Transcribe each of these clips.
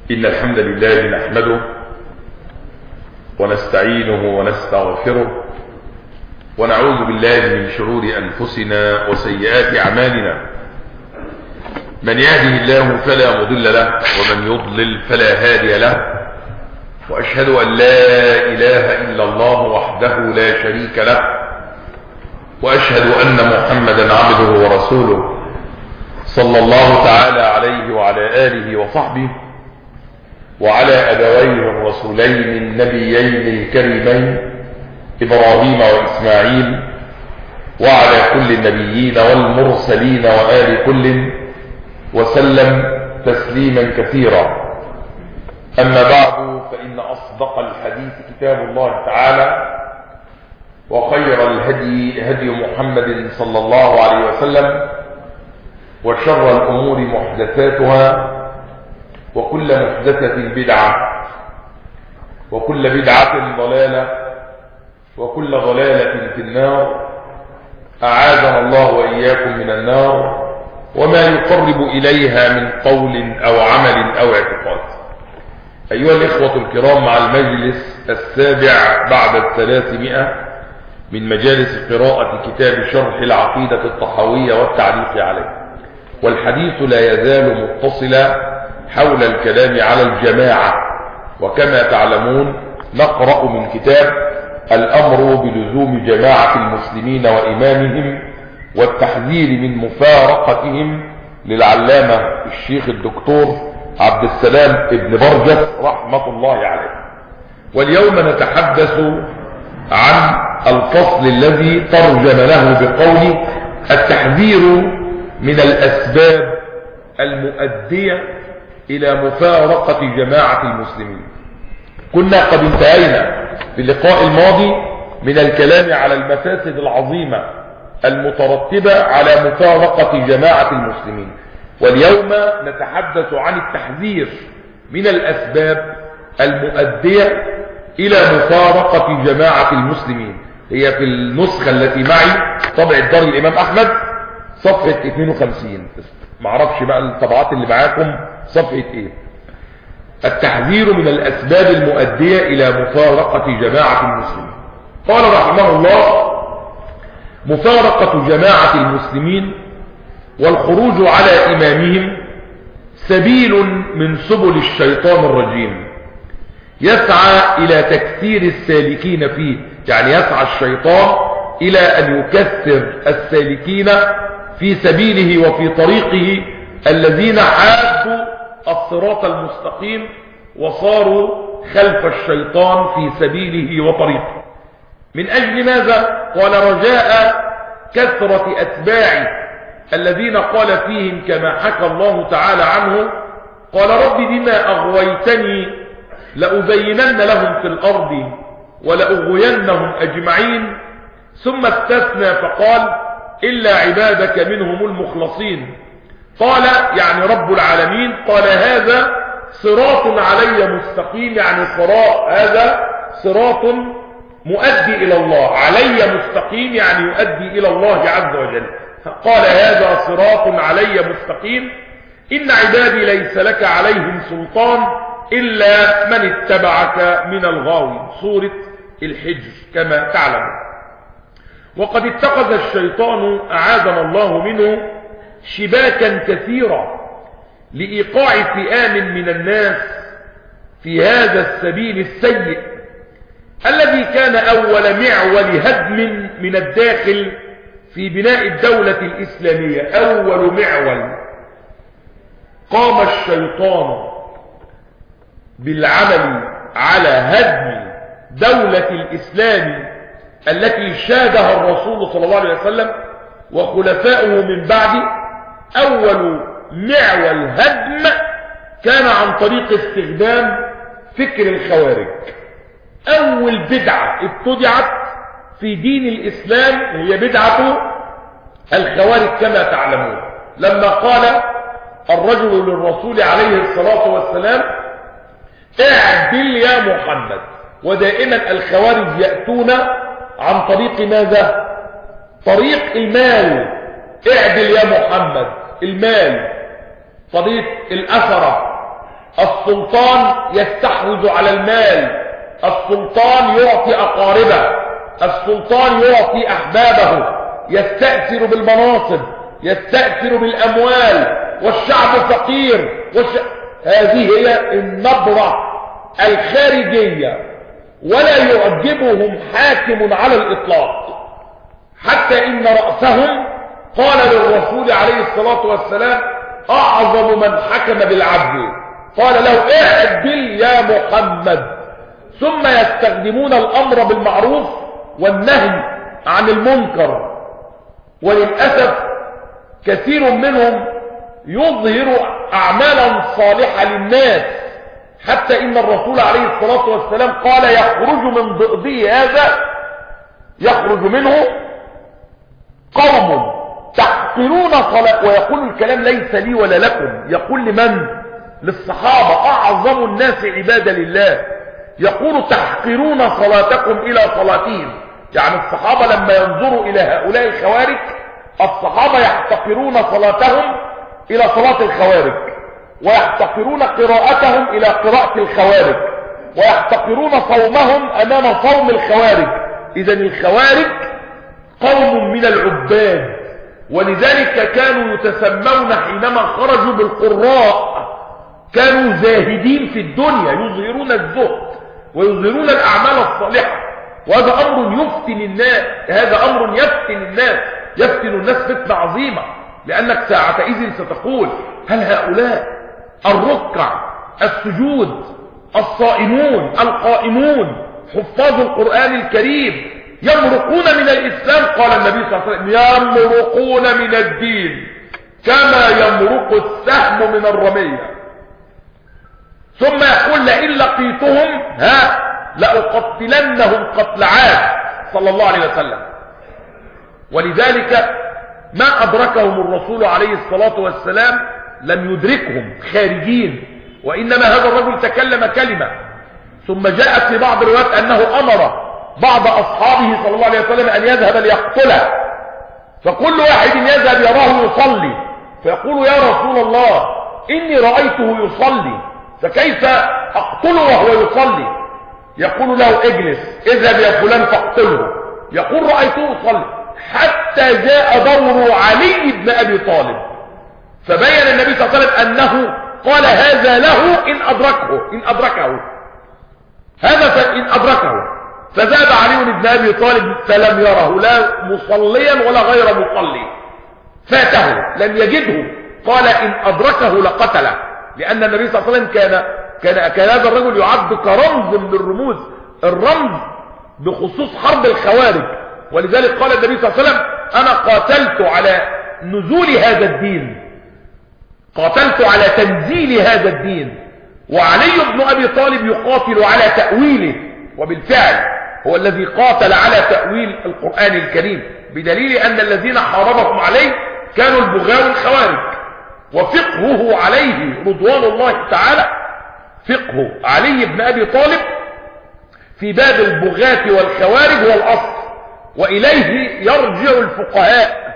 إن الحمد لله نحمده ونستعينه ونستغفره ونعوذ بالله من شرور أنفسنا وسيئات أعمالنا من يهده الله فلا مضل له ومن يضلل فلا هادي له وأشهد أن لا إله إلا الله وحده لا شريك له وأشهد أن محمدا عبده ورسوله صلى الله تعالى عليه وعلى آله وصحبه وعلى أبويه الرسولين النبيين الكريمين إبراهيم وإسماعيل وعلى كل النبيين والمرسلين وآل كل وسلم تسليما كثيرا أما بعد فإن أصدق الحديث كتاب الله تعالى وخير الهدي هدي محمد صلى الله عليه وسلم وشر الأمور محدثاتها وكل محدثة بدعة وكل بدعة ضلالة وكل ضلالة في النار أعاذنا الله وإياكم من النار وما يقرب إليها من قول أو عمل أو اعتقاد أيها الإخوة الكرام مع المجلس السابع بعد الثلاثمائة من مجالس قراءة كتاب شرح العقيدة الطحوية والتعليق عليه والحديث لا يزال متصلا حول الكلام على الجماعة وكما تعلمون نقرأ من كتاب الأمر بلزوم جماعة المسلمين وإمامهم والتحذير من مفارقتهم للعلامة الشيخ الدكتور عبد السلام ابن برجس رحمة الله عليه واليوم نتحدث عن الفصل الذي ترجم له بقول التحذير من الأسباب المؤدية إلى مفارقة جماعة المسلمين كنا قد انتهينا في اللقاء الماضي من الكلام على المفاسد العظيمة المترتبة على مفارقة جماعة المسلمين واليوم نتحدث عن التحذير من الأسباب المؤدية إلى مفارقة جماعة المسلمين هي في النسخة التي معي طبع الدار الإمام أحمد صفحة 52 معرفش بقى الطبعات اللي معاكم صفحة ايه التحذير من الأسباب المؤدية إلى مفارقة جماعة المسلمين قال رحمه الله مفارقة جماعة المسلمين والخروج على إمامهم سبيل من سبل الشيطان الرجيم يسعى إلى تكثير السالكين فيه يعني يسعى الشيطان إلى أن يكثر السالكين في سبيله وفي طريقه الذين حادوا الصراط المستقيم وصاروا خلف الشيطان في سبيله وطريقه من أجل ماذا؟ قال رجاء كثرة أتباعه الذين قال فيهم كما حكى الله تعالى عنه قال رب بما أغويتني لأبينن لهم في الأرض ولأغوينهم أجمعين ثم استثنى فقال إلا عبادك منهم المخلصين قال يعني رب العالمين قال هذا صراط علي مستقيم يعني صراط هذا صراط مؤدي إلى الله علي مستقيم يعني يؤدي إلى الله عز وجل قال هذا صراط علي مستقيم إن عبادي ليس لك عليهم سلطان إلا من اتبعك من الغاوي سورة الحجر كما تعلم وقد اتخذ الشيطان أعاذنا الله منه شباكا كثيرة لإيقاع فئام من الناس في هذا السبيل السيء الذي كان أول معول هدم من الداخل في بناء الدولة الإسلامية أول معول قام الشيطان بالعمل على هدم دولة الإسلام التي شادها الرسول صلى الله عليه وسلم وخلفاؤه من بعد أول معول هدم كان عن طريق استخدام فكر الخوارج أول بدعة ابتدعت في دين الإسلام هي بدعة الخوارج كما تعلمون لما قال الرجل للرسول عليه الصلاة والسلام اعدل يا محمد ودائما الخوارج يأتون عن طريق ماذا طريق المال اعدل يا محمد المال طريق الأثرة السلطان يستحوذ على المال السلطان يعطي أقاربه السلطان يعطي أحبابه يستأثر بالمناصب يستأثر بالأموال والشعب فقير والش... هذه هي النبرة الخارجية ولا يعجبهم حاكم على الإطلاق حتى إن رأسهم قال للرسول عليه الصلاة والسلام أعظم من حكم بالعدل قال له اعدل يا محمد ثم يستخدمون الأمر بالمعروف والنهي عن المنكر وللأسف كثير منهم يظهر أعمالا صالحة للناس حتى إن الرسول عليه الصلاة والسلام قال يخرج من ضئضي هذا يخرج منه قوم تحقرون صلاة ويقول الكلام ليس لي ولا لكم يقول لمن للصحابة أعظم الناس عبادة لله يقول تحقرون صلاتكم إلى صلاتهم يعني الصحابة لما ينظروا إلى هؤلاء الخوارج الصحابة يحتقرون صلاتهم إلى صلاة الخوارج ويحتقرون قراءتهم إلى قراءة الخوارج ويحتقرون صومهم أمام صوم الخوارج إذا الخوارج قوم من العباد ولذلك كانوا يتسمون حينما خرجوا بالقراء كانوا زاهدين في الدنيا يظهرون الزهد ويظهرون الأعمال الصالحة وهذا أمر يفتن الناس هذا أمر يفتن الناس يفتن الناس فتنة عظيمة لأنك ساعتئذ ستقول هل هؤلاء الركع السجود الصائمون القائمون حفاظ القرآن الكريم يمرقون من الإسلام قال النبي صلى الله عليه وسلم يمرقون من الدين كما يمرق السهم من الرمية ثم يقول لئن لقيتهم ها لأقتلنهم قتل عاد صلى الله عليه وسلم ولذلك ما أدركهم الرسول عليه الصلاة والسلام لم يدركهم خارجين وإنما هذا الرجل تكلم كلمة ثم جاءت في بعض الروايات أنه أمر بعض أصحابه صلى الله عليه وسلم أن يذهب ليقتله فكل واحد يذهب يراه يصلي فيقول يا رسول الله إني رأيته يصلي فكيف أقتله وهو يصلي يقول له اجلس اذهب يا فلان فاقتله يقول رأيته يصلي حتى جاء دور علي بن أبي طالب فبين النبي صلى الله عليه وسلم أنه قال هذا له إن أدركه إن أدركه هذا إن أدركه فذهب علي بن أبي طالب فلم يره لا مصليا ولا غير مصلي فاته لم يجده قال إن أدركه لقتله لأن النبي صلى الله عليه وسلم كان كان كان هذا الرجل يعد كرمز من الرموز الرمز بخصوص حرب الخوارج ولذلك قال النبي صلى الله عليه وسلم أنا قاتلت على نزول هذا الدين قاتلت على تنزيل هذا الدين وعلي بن أبي طالب يقاتل على تأويله وبالفعل هو الذي قاتل على تأويل القرآن الكريم بدليل أن الذين حاربهم عليه كانوا البغاء الخوارج وفقهه عليه رضوان الله تعالى فقه علي بن أبي طالب في باب البغاة والخوارج والأصل وإليه يرجع الفقهاء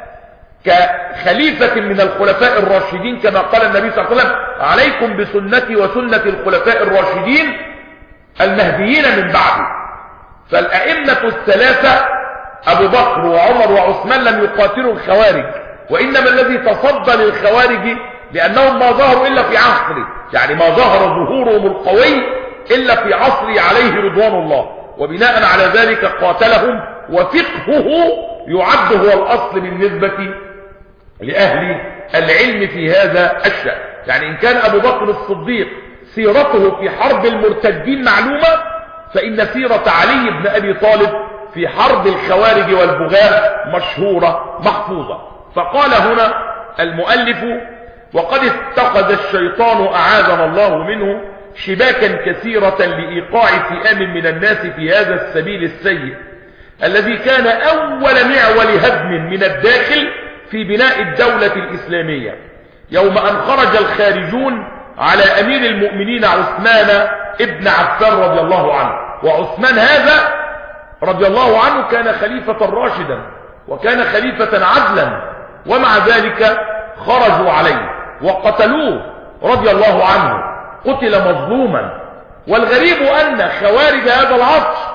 كخليفة من الخلفاء الراشدين كما قال النبي صلى الله عليه وسلم عليكم بسنتي وسنة الخلفاء الراشدين المهديين من بعدي فالأئمة الثلاثة أبو بكر وعمر وعثمان لم يقاتلوا الخوارج وإنما الذي تصدى للخوارج لأنهم ما ظهروا إلا في عصره يعني ما ظهر ظهورهم القوي إلا في عصره عليه رضوان الله وبناء على ذلك قاتلهم وفقهه يعد هو الأصل بالنسبة لأهل العلم في هذا الشأن يعني إن كان أبو بكر الصديق سيرته في حرب المرتدين معلومة فإن سيرة علي بن أبي طالب في حرب الخوارج والبغاة مشهورة محفوظة فقال هنا المؤلف وقد اتخذ الشيطان أعاذنا الله منه شباكا كثيرة لإيقاع فئام من الناس في هذا السبيل السيء الذي كان أول معول هدم من الداخل في بناء الدولة الإسلامية يوم أن خرج الخارجون على أمير المؤمنين عثمان ابن عفان رضي الله عنه وعثمان هذا رضي الله عنه كان خليفة راشدا وكان خليفة عدلا ومع ذلك خرجوا عليه وقتلوه رضي الله عنه قتل مظلوما والغريب أن خوارج هذا العصر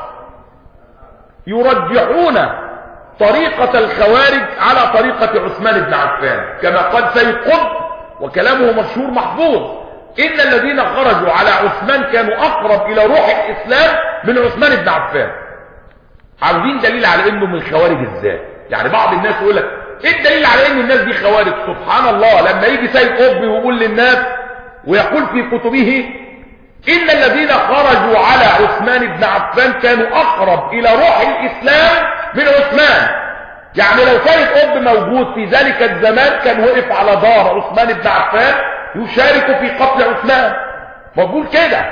يرجحون طريقة الخوارج على طريقة عثمان بن عفان كما قال سيد قطب وكلامه مشهور محفوظ إن الذين خرجوا على عثمان كانوا أقرب إلى روح الإسلام من عثمان بن عفان عاوزين دليل على إنه من الخوارج إزاي يعني بعض الناس يقول لك إيه الدليل على إن الناس دي خوارج سبحان الله لما يجي سيد قطب ويقول للناس ويقول في كتبه إن الذين خرجوا على عثمان بن عفان كانوا أقرب إلى روح الإسلام من عثمان يعني لو كانت أب موجود في ذلك الزمان كان وقف على دار عثمان بن عفان يشارك في قتل عثمان موجود كده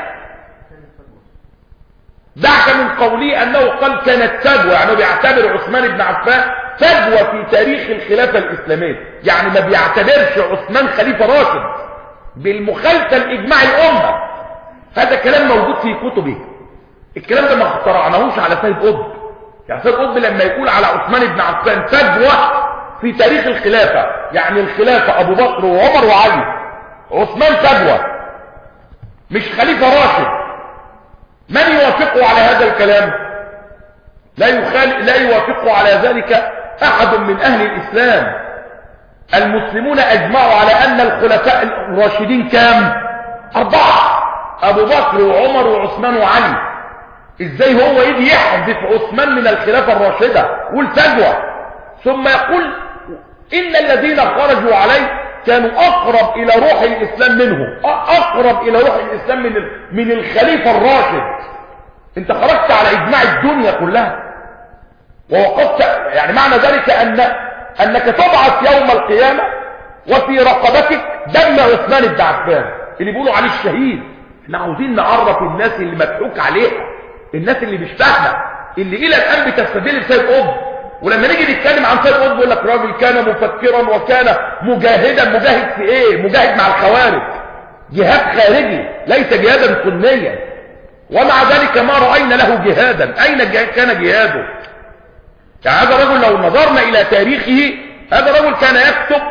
دعك من قوله أنه قال كانت سجوة يعني بيعتبر عثمان بن عفان سجوة في تاريخ الخلافة الإسلامية يعني ما بيعتبرش عثمان خليفة راشد بالمخالفة لإجماع الأمة هذا كلام موجود في كتبه الكلام ده ما اخترعناهوش على سيد قطب يعني سيد قطب لما يقول على عثمان بن عفان فجوة في تاريخ الخلافة يعني الخلافة ابو بكر وعمر وعلي عثمان فجوة مش خليفة راشد من يوافقه على هذا الكلام لا يخال لا يوافقه على ذلك احد من اهل الاسلام المسلمون اجمعوا على ان الخلفاء الراشدين كام اربعه ابو بكر وعمر وعثمان وعلي ازاي هو يجي يحذف عثمان من الخلافة الراشدة والفجوة ثم يقول ان الذين خرجوا عليه كانوا اقرب الى روح الاسلام منه اقرب الى روح الاسلام من من الخليفة الراشد انت خرجت على اجماع الدنيا كلها ووقفت يعني معنى ذلك ان انك تبعث يوم القيامة وفي رقبتك دم عثمان بن عفان اللي بيقولوا عليه الشهيد احنا عاوزين نعرف الناس اللي مضحوك عليها الناس اللي مش فاهمه اللي الى الان بتستدل بسيد قطب ولما نيجي نتكلم عن سيد قطب يقول لك راجل كان مفكرا وكان مجاهدا مجاهد في ايه مجاهد مع الخوارج جهاد خارجي ليس جهادا سنيا ومع ذلك ما راينا له جهادا اين كان جهاده يعني هذا الرجل لو نظرنا الى تاريخه هذا الرجل كان يكتب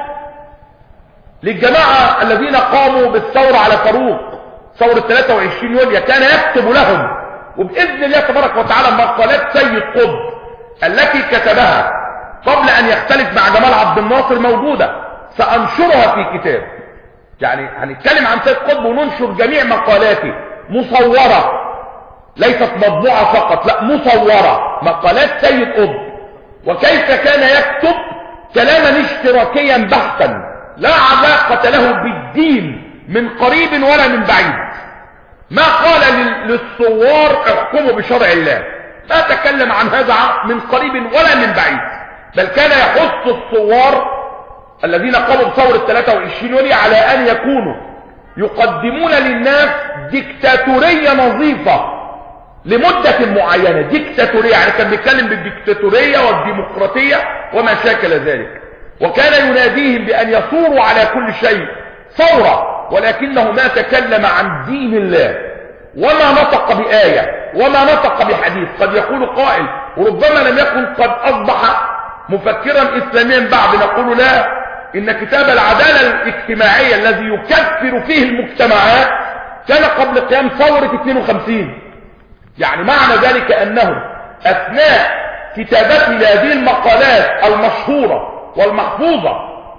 للجماعه الذين قاموا بالثوره على فاروق ثورة 23 يوليو كان يكتب لهم وبإذن الله تبارك وتعالى مقالات سيد قطب التي كتبها قبل أن يختلف مع جمال عبد الناصر موجودة سأنشرها في كتاب يعني هنتكلم عن سيد قطب وننشر جميع مقالاته مصورة ليست مطبوعة فقط لا مصورة مقالات سيد قطب وكيف كان يكتب كلاما اشتراكيا بحتا لا علاقة له بالدين من قريب ولا من بعيد ما قال للثوار احكموا بشرع الله ما تكلم عن هذا من قريب ولا من بعيد بل كان يحث الثوار الذين قاموا بثورة 23 يوليو على ان يكونوا يقدمون للناس ديكتاتورية نظيفة لمدة معينة ديكتاتورية يعني كان بيتكلم بالديكتاتورية والديمقراطية وما شاكل ذلك وكان يناديهم بأن يثوروا على كل شيء ثورة ولكنه ما تكلم عن دين الله وما نطق بآية وما نطق بحديث قد يقول قائل وربما لم يكن قد أصبح مفكرا إسلاميا بعد نقول لا إن كتاب العدالة الاجتماعية الذي يكفر فيه المجتمعات كان قبل قيام ثورة 52 يعني معنى ذلك أنه أثناء كتابته لهذه المقالات المشهورة والمحفوظة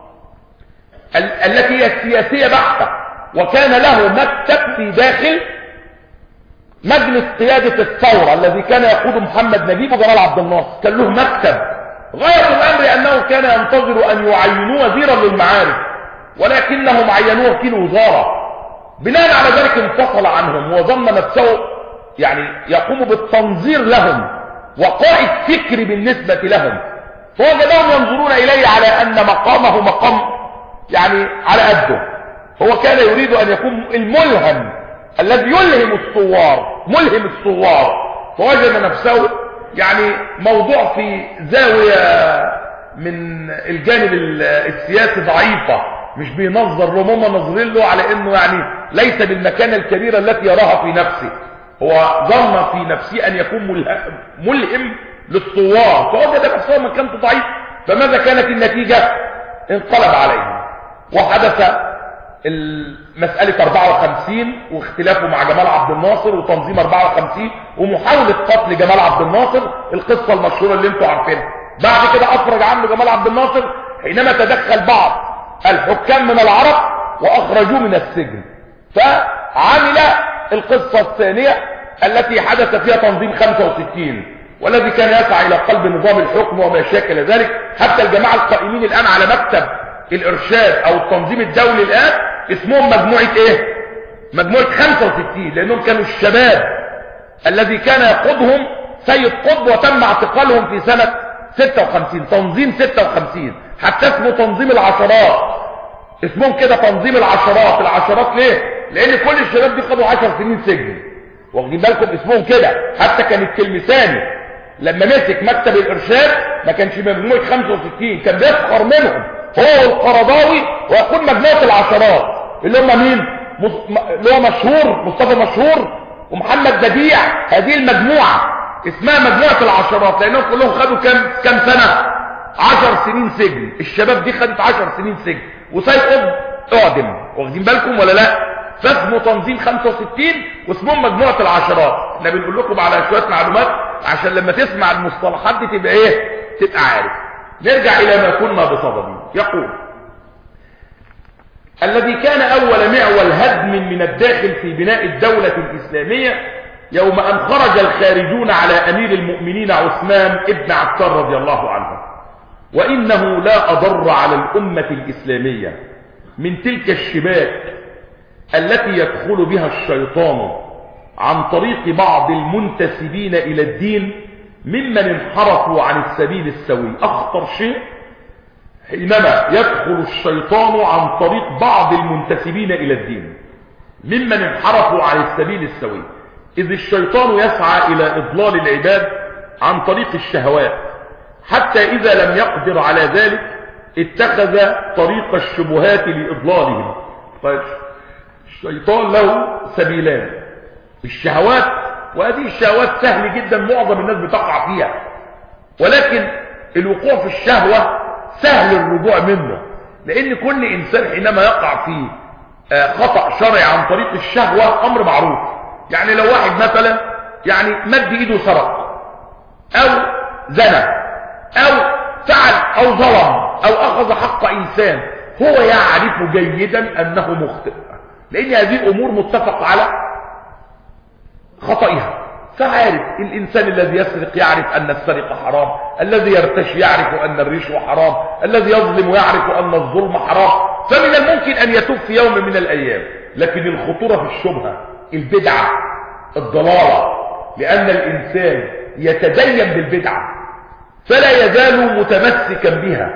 ال التي هي سياسية بحتة وكان له مكتب في داخل مجلس قيادة الثورة الذي كان يقود محمد نجيب وجمال عبد الناصر كان له مكتب غاية الأمر أنه كان ينتظر أن يعينوه وزيرا للمعارف ولكنهم عينوه وكيل وزارة بناء على ذلك انفصل عنهم وظن نفسه يعني يقوم بالتنظير لهم وقائد فكري بالنسبة لهم فوجدهم ينظرون إليه على أن مقامه مقام يعني على قده هو كان يريد أن يكون الملهم الذي يلهم الثوار ملهم الثوار فوجد نفسه يعني موضوع في زاوية من الجانب السياسي ضعيفة مش بينظر له هم نظرين له على انه يعني ليس بالمكانة الكبيرة التي يراها في نفسه هو ظن في نفسه ان يكون ملهم للثوار فوجد نفسه مكانته ضعيف فماذا كانت النتيجة انقلب عليه وحدث مسألة 54 واختلافه مع جمال عبد الناصر وتنظيم 54 ومحاولة قتل جمال عبد الناصر القصة المشهورة اللي انتوا عارفينها بعد كده افرج عنه جمال عبد الناصر حينما تدخل بعض الحكام من العرب واخرجوه من السجن فعمل القصة الثانية التي حدث فيها تنظيم 65 والذي كان يسعى الى قلب نظام الحكم وما شاكل ذلك حتى الجماعة القائمين الان على مكتب الارشاد او التنظيم الدولي الان اسمهم مجموعة ايه مجموعة 65 لانهم كانوا الشباب الذي كان يقودهم سيد قطب وتم اعتقالهم في سنة 56 تنظيم 56 حتى اسمه تنظيم العشرات اسمهم كده تنظيم العشرات العشرات ليه لان كل الشباب دي خدوا 10 سنين سجن واخدين بالكم اسمهم كده حتى كان التلمساني لما مسك مكتب الارشاد ما كانش مجموعه 65 كان بيفخر منهم هو والقرضاوي ويقول مجموعه العشرات اللي هم مين اللي هو مشهور مصطفى مشهور ومحمد بديع هذه المجموعه اسمها مجموعه العشرات لانهم كلهم خدوا كام كام سنه 10 سنين سجن الشباب دي خدت 10 سنين سجن وسيد قطب اعدم واخدين بالكم ولا لا فاسمه تنظيم 65 واسمهم مجموعة العشرات احنا بنقول لكم على شوية معلومات عشان لما تسمع المصطلحات دي تبقى ايه تبقى عارف نرجع الى ما كنا بصدده يقول الذي كان اول معول هدم من الداخل في بناء الدولة الاسلامية يوم ان خرج الخارجون على امير المؤمنين عثمان ابن عفان رضي الله عنه وانه لا اضر على الامة الاسلامية من تلك الشباك التي يدخل بها الشيطان عن طريق بعض المنتسبين إلى الدين ممن انحرفوا عن السبيل السوي أخطر شيء حينما يدخل الشيطان عن طريق بعض المنتسبين إلى الدين ممن انحرفوا عن السبيل السوي إذ الشيطان يسعى إلى إضلال العباد عن طريق الشهوات حتى إذا لم يقدر على ذلك اتخذ طريق الشبهات لإضلالهم طيب الشيطان له سبيلان الشهوات وهذه الشهوات سهل جدا معظم الناس بتقع فيها ولكن الوقوع في الشهوة سهل الرجوع منه لان كل انسان حينما يقع في خطأ شرعي عن طريق الشهوة امر معروف يعني لو واحد مثلا يعني مد ايده سرق او زنى او فعل او ظلم او اخذ حق انسان هو يعرف جيدا انه مخطئ لان هذه امور متفق على خطئها فعارف الانسان الذي يسرق يعرف ان السرقة حرام الذي يرتشي يعرف ان الرشوة حرام الذي يظلم يعرف ان الظلم حرام فمن الممكن ان يتوب في يوم من الايام لكن الخطورة في الشبهة البدعة الضلالة لان الانسان يتدين بالبدعة فلا يزال متمسكا بها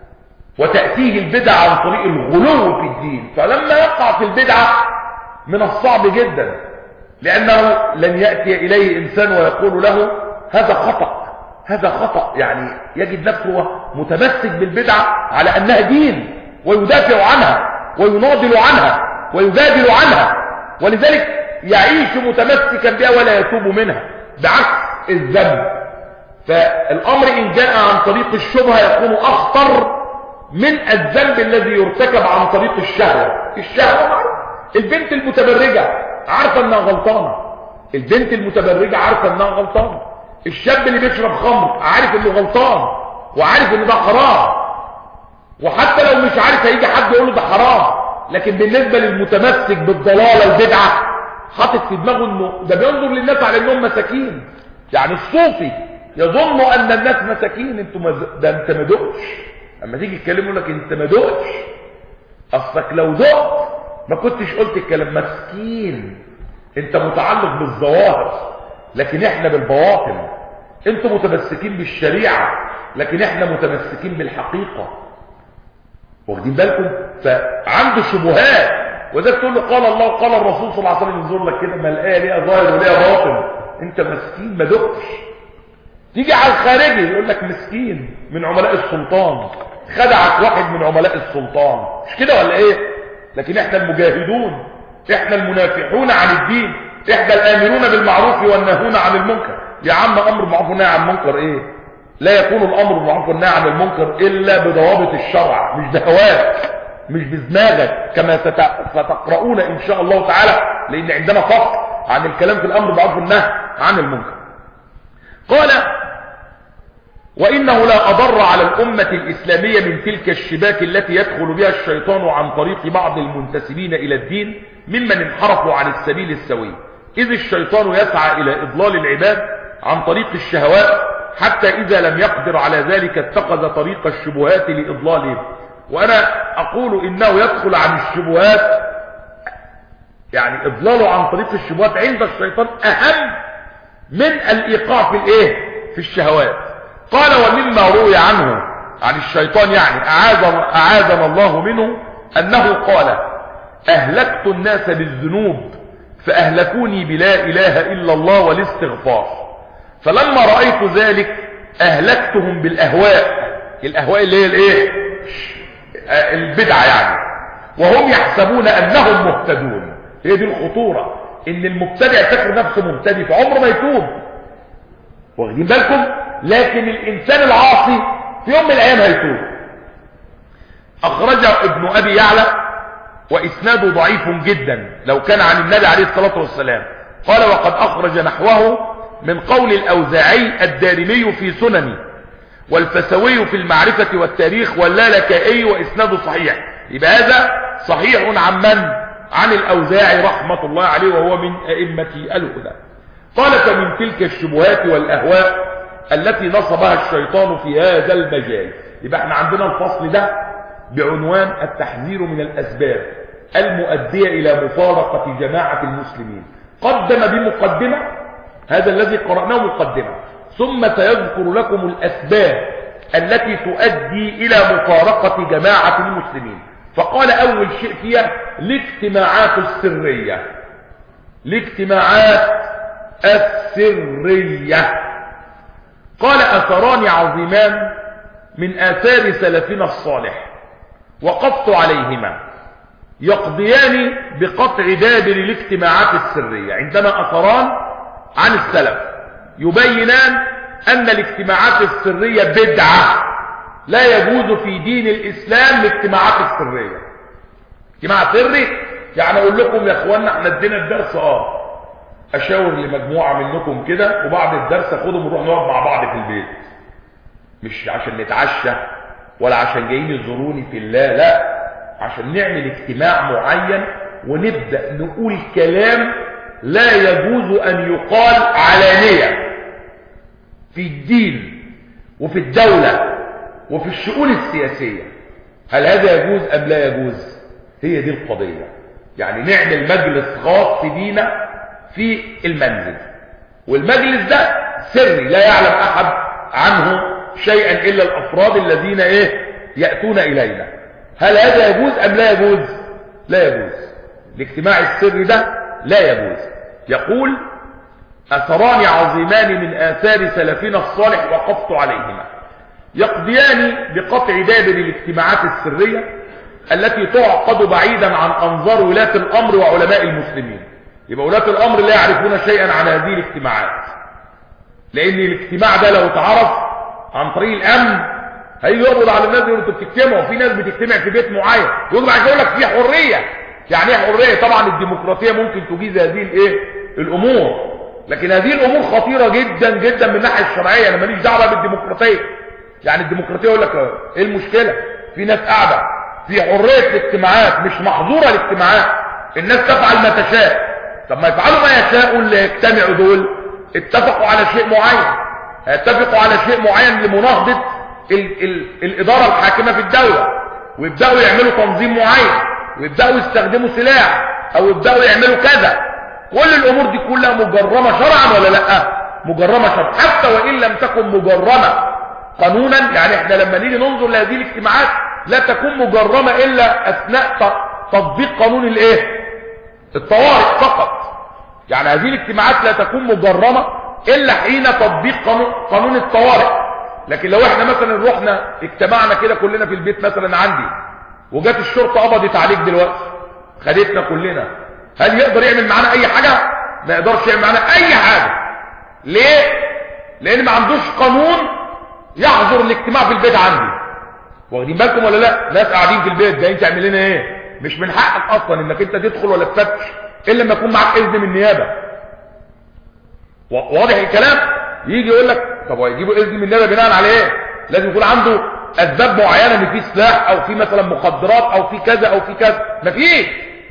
وتأتيه البدعة عن طريق الغلو في الدين فلما يقع في البدعة من الصعب جدا لأنه لن يأتي إليه إنسان ويقول له هذا خطأ هذا خطأ يعني يجد نفسه متمسك بالبدعة على أنها دين ويدافع عنها ويناضل عنها ويجادل عنها ولذلك يعيش متمسكا بها ولا يتوب منها بعكس الذنب فالأمر إن جاء عن طريق الشبهة يكون أخطر من الذنب الذي يرتكب عن طريق الشهوة الشهوة معروف البنت المتبرجة عارفة انها غلطانة البنت المتبرجة عارفة انها غلطانة الشاب اللي بيشرب خمر عارف انه غلطان وعارف ان ده حرام وحتى لو مش عارف هيجي حد يقول له ده حرام لكن بالنسبة للمتمسك بالضلالة والبدعة حاطط في دماغه انه ده بينظر للناس على انهم مساكين يعني الصوفي يظن ان الناس مساكين انتوا مز... ده انت ما دقتش اما تيجي تكلمه لك انت ما دقتش اصلك لو دقت ما كنتش قلت الكلام مسكين انت متعلق بالظواهر لكن احنا بالبواطن انتوا متمسكين بالشريعة لكن احنا متمسكين بالحقيقة واخدين بالكم فعنده شبهات وده تقول له قال الله وقال الرسول صلى الله عليه وسلم ينظر لك كده ما الايه ليها ظاهر وليها باطن انت مسكين ما دقتش تيجي على الخارجي يقول لك مسكين من عملاء السلطان خدعك واحد من عملاء السلطان مش كده ولا ايه لكن احنا المجاهدون احنا المنافحون عن الدين احنا الامرون بالمعروف والناهون عن المنكر يا عم امر معروف والنهي عن المنكر ايه لا يكون الامر بالمعروف والنهي عن المنكر الا بضوابط الشرع مش بهوات مش بدماغك كما ستقرؤون ان شاء الله تعالى لان عندنا فصل عن الكلام في الامر بالمعروف والنهي عن المنكر قال وإنه لا أضر على الأمة الإسلامية من تلك الشباك التي يدخل بها الشيطان عن طريق بعض المنتسبين إلى الدين ممن انحرفوا عن السبيل السوي إذ الشيطان يسعى إلى إضلال العباد عن طريق الشهوات حتى إذا لم يقدر على ذلك اتخذ طريق الشبهات لإضلالهم وأنا أقول إنه يدخل عن الشبهات يعني إضلاله عن طريق الشبهات عند الشيطان أهم من الإيقاع في الإيه في الشهوات قال ومما روي عنه عن الشيطان يعني أعاذنا, أعاذنا الله منه أنه قال أهلكت الناس بالذنوب فأهلكوني بلا إله إلا الله والاستغفار فلما رأيت ذلك أهلكتهم بالأهواء الأهواء اللي هي الإيه البدعة يعني وهم يحسبون أنهم مهتدون هي دي الخطورة إن المبتدع فاكر نفسه مبتدئ فعمره ما يتوب واخدين بالكم لكن الإنسان العاصي في يوم من الأيام هيتوب أخرج ابن أبي يعلى وإسناده ضعيف جدا لو كان عن النبي عليه الصلاة والسلام قال وقد أخرج نحوه من قول الأوزاعي الدارمي في سننه والفسوي في المعرفة والتاريخ واللالكائي وإسناده صحيح يبقى هذا صحيح عن من عن الأوزاعي رحمة الله عليه وهو من أئمة الهدى قال فمن تلك الشبهات والأهواء التي نصبها الشيطان في هذا المجال يبقى احنا عندنا الفصل ده بعنوان التحذير من الأسباب المؤدية إلى مفارقة جماعة المسلمين قدم بمقدمة هذا الذي قرأناه مقدمة ثم سيذكر لكم الأسباب التي تؤدي إلى مفارقة جماعة المسلمين فقال أول شيء فيها الاجتماعات السرية الاجتماعات السرية قال أثران عظيمان من آثار سلفنا الصالح وقفت عليهما يقضيان بقطع دابر الاجتماعات السرية عندنا أثران عن السلف يبينان أن الاجتماعات السرية بدعة لا يجوز في دين الإسلام الاجتماعات السرية اجتماع سري يعني أقول لكم يا أخوانا احنا ادينا الدرس اه أشاور لمجموعة منكم كده وبعد الدرس أخدهم ونروح نقعد مع بعض في البيت مش عشان نتعشى ولا عشان جايين يزوروني في الله لا عشان نعمل اجتماع معين ونبدأ نقول كلام لا يجوز أن يقال علانية في الدين وفي الدولة وفي الشؤون السياسية هل هذا يجوز أم لا يجوز هي دي القضية يعني نعمل مجلس خاص بينا في المنزل والمجلس ده سري لا يعلم أحد عنه شيئا إلا الأفراد الذين إيه يأتون إلينا هل هذا يجوز أم لا يجوز لا يجوز الاجتماع السري ده لا يجوز يقول أثران عظيمان من آثار سلفنا الصالح وقفت عليهما يقضيان بقطع دابر الاجتماعات السرية التي تعقد بعيدا عن أنظار ولاة الأمر وعلماء المسلمين يبقى ولاة الأمر لا يعرفون شيئا عن هذه الاجتماعات لأن الاجتماع ده لو اتعرف عن طريق الأمن هيجي يقبض على الناس اللي انتوا بتجتمعوا في ناس بتجتمع في بيت معين يقول بعد يقول لك في حرية يعني ايه حرية طبعا الديمقراطية ممكن تجيز هذه الايه الأمور لكن هذه الأمور خطيرة جدا جدا من الناحية الشرعية أنا ماليش دعوة بالديمقراطية يعني الديمقراطية يقول لك ايه المشكلة في ناس قاعدة في حرية الاجتماعات مش محظورة الاجتماعات الناس تفعل ما تشاء طب ما يفعلوا ما يشاءوا اللي يجتمعوا دول اتفقوا على شيء معين اتفقوا على شيء معين لمناهضة ال ال الإدارة الحاكمة في الدولة ويبدأوا يعملوا تنظيم معين ويبدأوا يستخدموا سلاح أو يبدأوا يعملوا كذا كل الأمور دي كلها مجرمة شرعا ولا لا مجرمة شرعا حتى وإن لم تكن مجرمة قانونا يعني احنا لما نيجي ننظر لهذه الاجتماعات لا تكون مجرمة إلا أثناء تطبيق قانون الايه الطوارئ فقط يعني هذه الاجتماعات لا تكون مجرمة إلا حين تطبيق قانون, قانون الطوارئ لكن لو احنا مثلا رحنا اجتمعنا كده كلنا في البيت مثلا عندي وجات الشرطة قبضت عليك دلوقتي خدتنا كلنا هل يقدر يعمل معانا اي حاجة ما يقدرش يعمل معانا اي حاجة ليه لان ما عندوش قانون يحظر الاجتماع في البيت عندي واخدين بالكم ولا لا ناس قاعدين في البيت جايين تعمل لنا ايه مش من حقك اصلا انك انت تدخل ولا تفتش الا لما يكون معاك اذن من النيابه واضح الكلام يجي يقول لك طب ويجيبوا اذن من النيابه بناء على ايه لازم يكون عنده اسباب معينه ان في سلاح او في مثلا مخدرات او في كذا او في كذا مفيش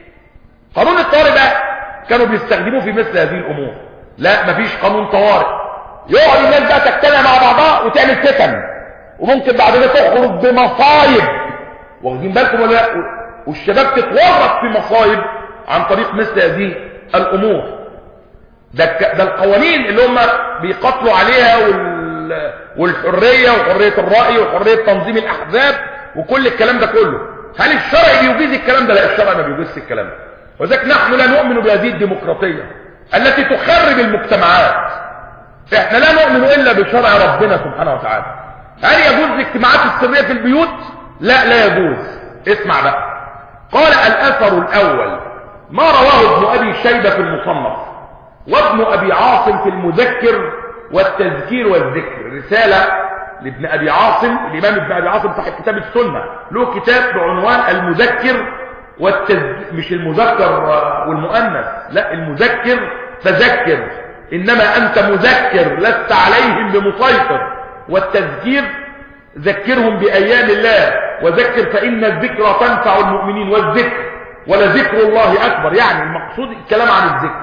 قانون الطوارئ بقى كانوا بيستخدموه في مثل هذه الامور لا مفيش قانون طوارئ يقعد الناس بقى تجتمع مع بعضها وتعمل فتن وممكن بعد كده تخرج بمصايب واخدين بالكم ولا لا والشباب تتورط في مصايب عن طريق مثل هذه الامور ده ده القوانين اللي هم بيقاتلوا عليها وال... والحريه وحريه الراي وحريه تنظيم الاحزاب وكل الكلام ده كله هل الشرع بيجيز الكلام ده لا الشرع ما بيجيزش الكلام ده وذلك نحن لا نؤمن بهذه الديمقراطيه التي تخرب المجتمعات احنا لا نؤمن الا بشرع ربنا سبحانه وتعالى هل يجوز الاجتماعات السريه في البيوت لا لا يجوز اسمع بقى قال الاثر الاول ما رواه ابن ابي شيبه في المصنف وابن ابي عاصم في المذكر والتذكير والذكر رساله لابن ابي عاصم الامام ابن ابي عاصم صاحب كتاب السنه له كتاب بعنوان المذكر والتذكير مش المذكر والمؤنث لا المذكر فذكر انما انت مذكر لست عليهم بمسيطر والتذكير ذكرهم بايام الله وذكر فان الذكرى تنفع المؤمنين والذكر ولذكر الله اكبر يعني المقصود الكلام عن الذكر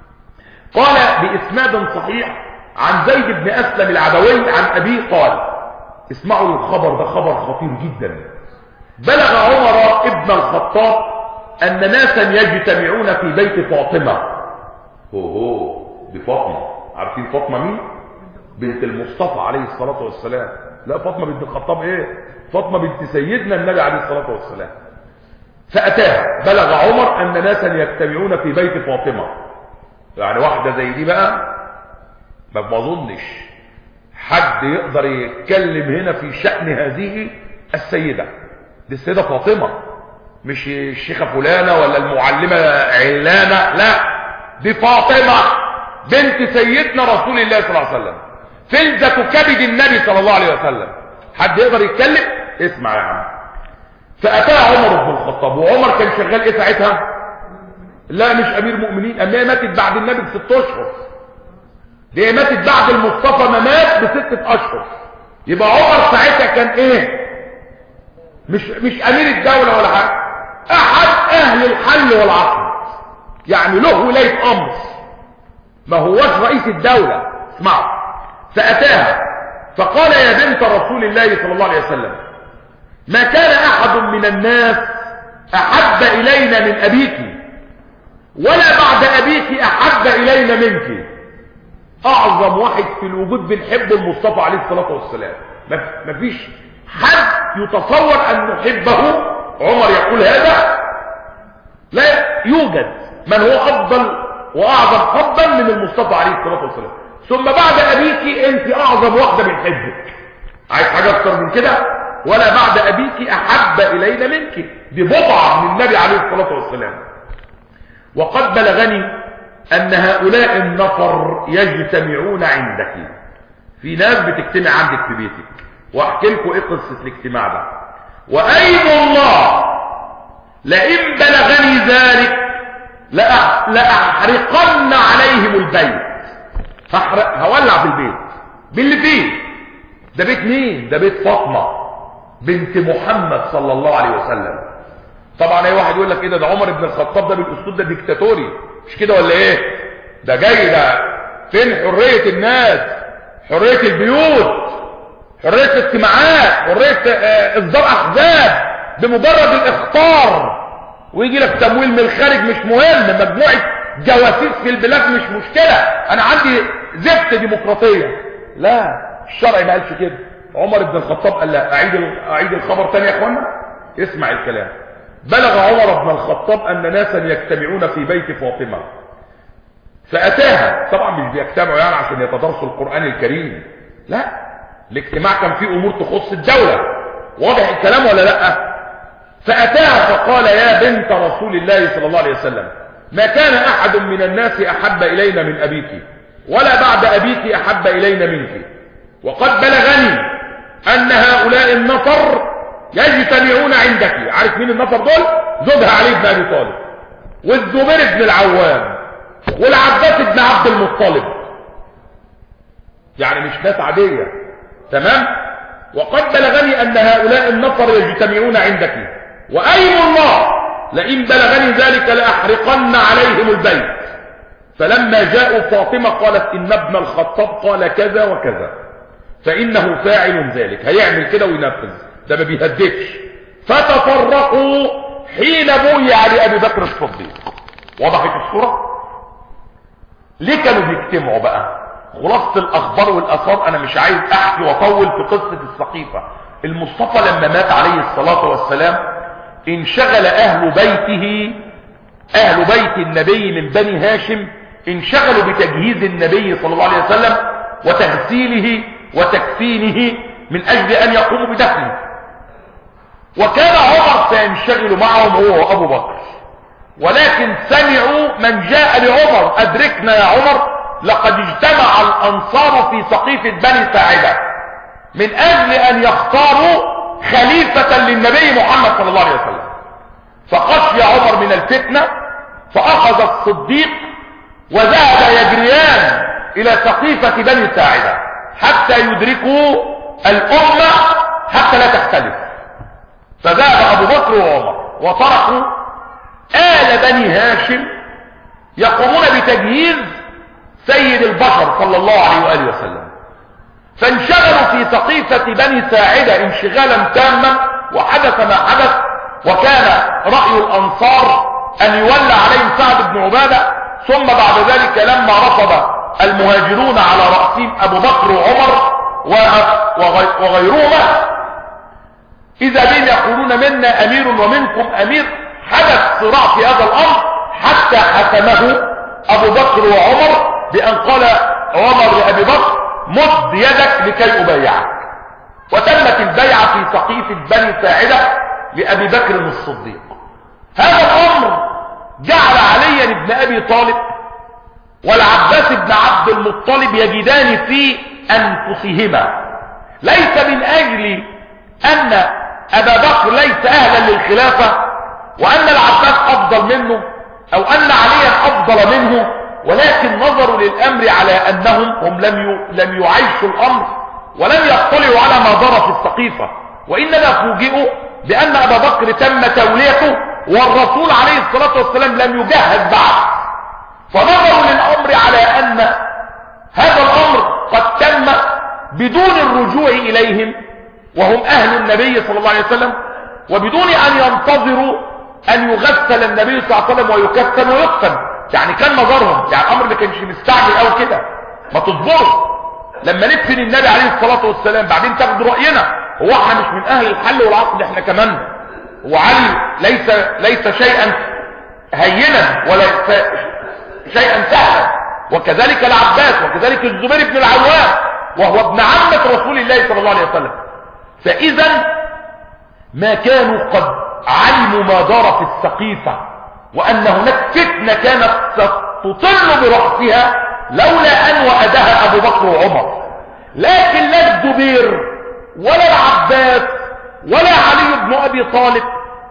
قال باسناد صحيح عن زيد بن اسلم العدوي عن ابيه قال اسمعوا الخبر ده خبر خطير جدا بلغ عمر ابن الخطاب ان ناسا يجتمعون في بيت فاطمه هو هو دي فاطمه عارفين فاطمه مين بنت المصطفى عليه الصلاه والسلام لا فاطمه بنت الخطاب ايه فاطمه بنت سيدنا النبي عليه الصلاه والسلام فاتاها بلغ عمر ان ناسا يجتمعون في بيت فاطمه يعني واحده زي دي بقى ما بظنش حد يقدر يتكلم هنا في شأن هذه السيدة دي السيدة فاطمة مش الشيخة فلانة ولا المعلمة علانة لا دي فاطمة بنت سيدنا رسول الله صلى الله عليه وسلم فلذة كبد النبي صلى الله عليه وسلم حد يقدر يتكلم اسمع يا عم فأتاها عمر بن الخطاب وعمر كان شغال ايه ساعتها لا مش امير مؤمنين اما هي ماتت بعد النبي بست اشهر دي ماتت بعد المصطفى ما مات بستة اشهر يبقى عمر ساعتها كان ايه مش مش امير الدولة ولا حاجة احد اهل الحل والعقد يعني له ولاية امر ما هوش رئيس الدولة اسمعوا فاتاها فقال يا بنت رسول الله صلى الله عليه وسلم ما كان احد من الناس احب الينا من ابيك ولا بعد ابيك احب الينا منك اعظم واحد في الوجود بنحبه المصطفى عليه الصلاة والسلام مفيش حد يتصور ان نحبه عمر يقول هذا لا يوجد من هو افضل واعظم حبا من المصطفى عليه الصلاة والسلام ثم بعد ابيك انت اعظم واحدة بنحبك عايز حاجة اكتر من كده ولا بعد ابيك احب الينا منك دي بضعة من النبي عليه الصلاة والسلام وقد بلغني ان هؤلاء النفر يجتمعون عندك في ناس بتجتمع عندك في بيتك واحكي لكم ايه قصة الاجتماع ده وايم الله لئن بلغني ذلك لأحرقن عليهم البيت هحرق هولع في البيت باللي فيه ده بيت مين ده بيت فاطمة بنت محمد صلى الله عليه وسلم طبعا اي واحد يقول لك ايه ده ده عمر بن الخطاب ده بالاسلوب ده ديكتاتوري مش كده ولا ايه ده جاي ده فين حرية الناس حرية البيوت حرية الاجتماعات حرية اه اصدار احزاب بمجرد الاخطار ويجي لك تمويل من الخارج مش مهم مجموعة جواسيس في البلاد مش مشكلة انا عندي زفت ديمقراطية لا الشرع ما قالش كده عمر بن الخطاب قال لا اعيد اعيد الخبر تاني يا اخوانا اسمع الكلام بلغ عمر بن الخطاب ان ناسا يجتمعون في بيت فاطمة فاتاها طبعا مش بيجتمعوا يعني عشان يتدرسوا القرآن الكريم لا الاجتماع كان فيه امور تخص الدولة واضح الكلام ولا لا فاتاها فقال يا بنت رسول الله صلى الله عليه وسلم ما كان احد من الناس احب الينا من ابيك ولا بعد ابيك احب الينا منك وقد بلغني ان هؤلاء النفر يجتمعون عندك عارف مين النفر دول زوجها علي بن ابي طالب والزبير بن العوام والعباس بن عبد المطلب يعني مش ناس عادية تمام وقد بلغني ان هؤلاء النفر يجتمعون عندك وايم الله لئن بلغني ذلك لاحرقن عليهم البيت فلما جاءوا فاطمة قالت ان ابن الخطاب قال كذا وكذا فانه فاعل ذلك هيعمل كده وينفذ ده ما بيهدفش فتفرقوا حين بويع لابي بكر الصديق وضحت الصورة ليه كانوا بيجتمعوا بقى خلاصة الاخبار والاثار انا مش عايز احكي واطول في قصة السقيفة المصطفى لما مات عليه الصلاة والسلام انشغل اهل بيته اهل بيت النبي من بني هاشم انشغلوا بتجهيز النبي صلى الله عليه وسلم وتغسيله وتكفينه من اجل ان يقوموا بدفنه وكان عمر سينشغل معهم هو وابو بكر ولكن سمعوا من جاء لعمر ادركنا يا عمر لقد اجتمع الانصار في سقيفة بني ساعدة من اجل ان يختاروا خليفة للنبي محمد صلى الله عليه وسلم فخشي عمر من الفتنة فاخذ الصديق وذهب يجريان الى سقيفة بني ساعدة حتى يدركوا الامة حتى لا تختلف فذهب ابو بكر وعمر وتركوا آل بني هاشم يقومون بتجهيز سيد البشر صلى الله عليه وآله وسلم فانشغلوا في سقيفة بني ساعدة انشغالا تاما وحدث ما حدث وكان رأي الأنصار أن يولى عليهم سعد بن عبادة ثم بعد ذلك لما رفض المهاجرون على رأسهم أبو بكر وعمر وغيرهما إذا بهم يقولون منا أمير ومنكم أمير حدث صراع في هذا الأمر حتى حسمه أبو بكر وعمر بأن قال عمر لأبي بكر مد يدك لكي أبايعك وتمت البيعة في سقيفة بني ساعدة لأبي بكر الصديق هذا الأمر جعل عليا بن أبي طالب والعباس بن عبد المطلب يجدان في أنفسهما ليس من أجل أن أبا بكر ليس أهلا للخلافة وأن العباس أفضل منه أو أن عليا أفضل منه ولكن نظروا للأمر على أنهم هم لم لم يعيشوا الأمر ولم يطلعوا على ما جرى في السقيفة وإنما فوجئوا بأن أبا بكر تم توليته والرسول عليه الصلاة والسلام لم يجهز بعد فنظروا للأمر على أن هذا الأمر قد تم بدون الرجوع إليهم وهم أهل النبي صلى الله عليه وسلم وبدون أن ينتظروا أن يغسل النبي صلى الله عليه وسلم ويكفن ويقتل يعني كان نظرهم يعني الأمر ما كانش مستعجل أو كده ما تصبروا لما ندفن النبي عليه الصلاة والسلام بعدين تاخدوا رأينا هو احنا مش من أهل الحل والعقد احنا كمان وعلي ليس ليس شيئا هينا ولا شيئا سهلا وكذلك العباس وكذلك الزبير بن العوام وهو ابن عمة رسول الله صلى الله عليه وسلم فإذا ما كانوا قد علموا ما دار في السقيفة وأن هناك فتنة كانت ستطل برأسها لولا أن وأدها أبو بكر وعمر لكن لا الزبير ولا العباس ولا علي بن أبي طالب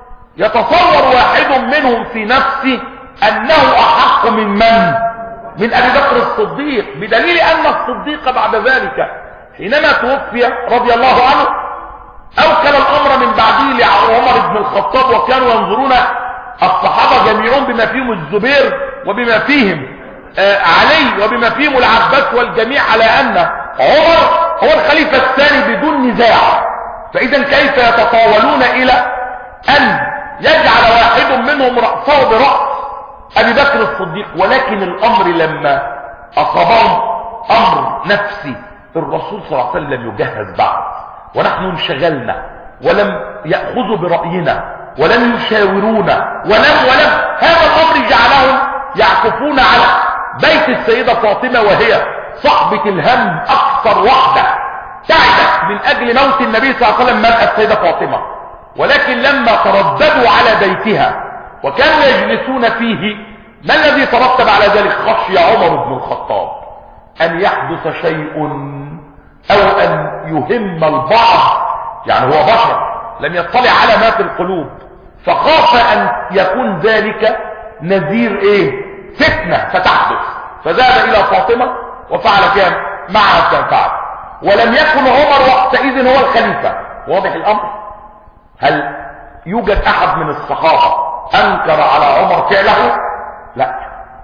يتصور واحد منهم في نفسه أنه أحق من من من أبي بكر الصديق بدليل أن الصديق بعد ذلك حينما توفي رضي الله عنه أوكل الأمر من بعده لعمر بن الخطاب وكانوا ينظرون الصحابة جميعون بما فيهم الزبير وبما فيهم آه علي وبما فيهم العباس والجميع على أن عمر هو الخليفة الثاني بدون نزاع فإذا كيف يتطاولون إلى أن يجعل واحد منهم رأسه برأس أبي بكر الصديق ولكن الأمر لما أصابهم أمر نفسي الرسول صلى الله عليه وسلم يجهز بعد ونحن انشغلنا ولم يأخذوا برأينا ولم يشاورونا ولم ولم هذا الأمر جعلهم يعكفون على بيت السيدة فاطمة وهي صحبة الهم أكثر وحدة تعبت من أجل موت النبي صلى الله عليه وسلم مات السيدة فاطمة ولكن لما ترددوا على بيتها وكانوا يجلسون فيه ما الذي ترتب على ذلك خشي عمر بن الخطاب أن يحدث شيء أو أن يهم البعض يعني هو بشر لم يطلع على ما في القلوب فخاف ان يكون ذلك نذير ايه فتنة فتحدث فذهب الى فاطمة وفعل فيها معها كان فعل ولم يكن عمر وقتئذ هو الخليفة واضح الامر هل يوجد احد من الصحابة انكر على عمر فعله لا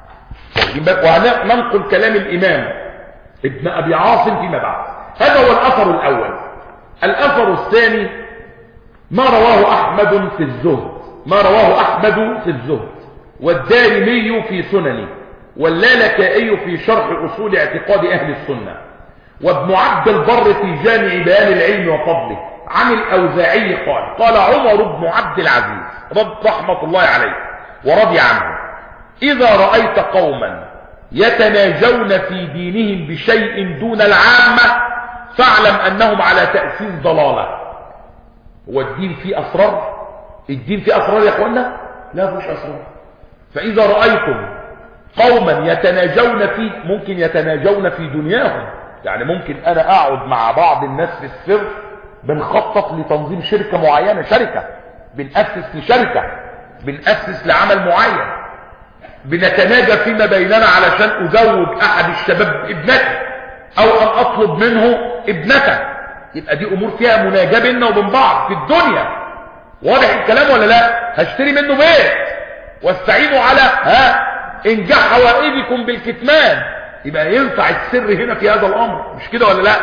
وننقل كلام الامام ابن ابي عاصم فيما بعد هذا هو الاثر الاول الاثر الثاني ما رواه احمد في الزهد ما رواه احمد في الزهد والدارمي في سننه واللالكائي في شرح اصول اعتقاد اهل السنه وابن عبد البر في جامع بيان العلم وفضله عن الاوزاعي قال قال عمر بن عبد العزيز رب رحمه الله عليه ورضي عنه اذا رايت قوما يتناجون في دينهم بشيء دون العامه فاعلم انهم على تاسيس ضلاله هو الدين فيه اسرار الدين فيه اسرار يا اخوانا لا فيش اسرار فاذا رايتم قوما يتناجون في ممكن يتناجون في دنياهم يعني ممكن انا اقعد مع بعض الناس في السر بنخطط لتنظيم شركة معينة شركة بنأسس لشركة بنأسس لعمل معين بنتناجى فيما بيننا علشان ازوج احد الشباب ابنتي او ان اطلب منه ابنته يبقى دي امور فيها مناجاة بيننا وبين بعض في الدنيا واضح الكلام ولا لا هشتري منه بيت واستعينوا على ها انجاح حوائجكم بالكتمان يبقى ينفع السر هنا في هذا الامر مش كده ولا لا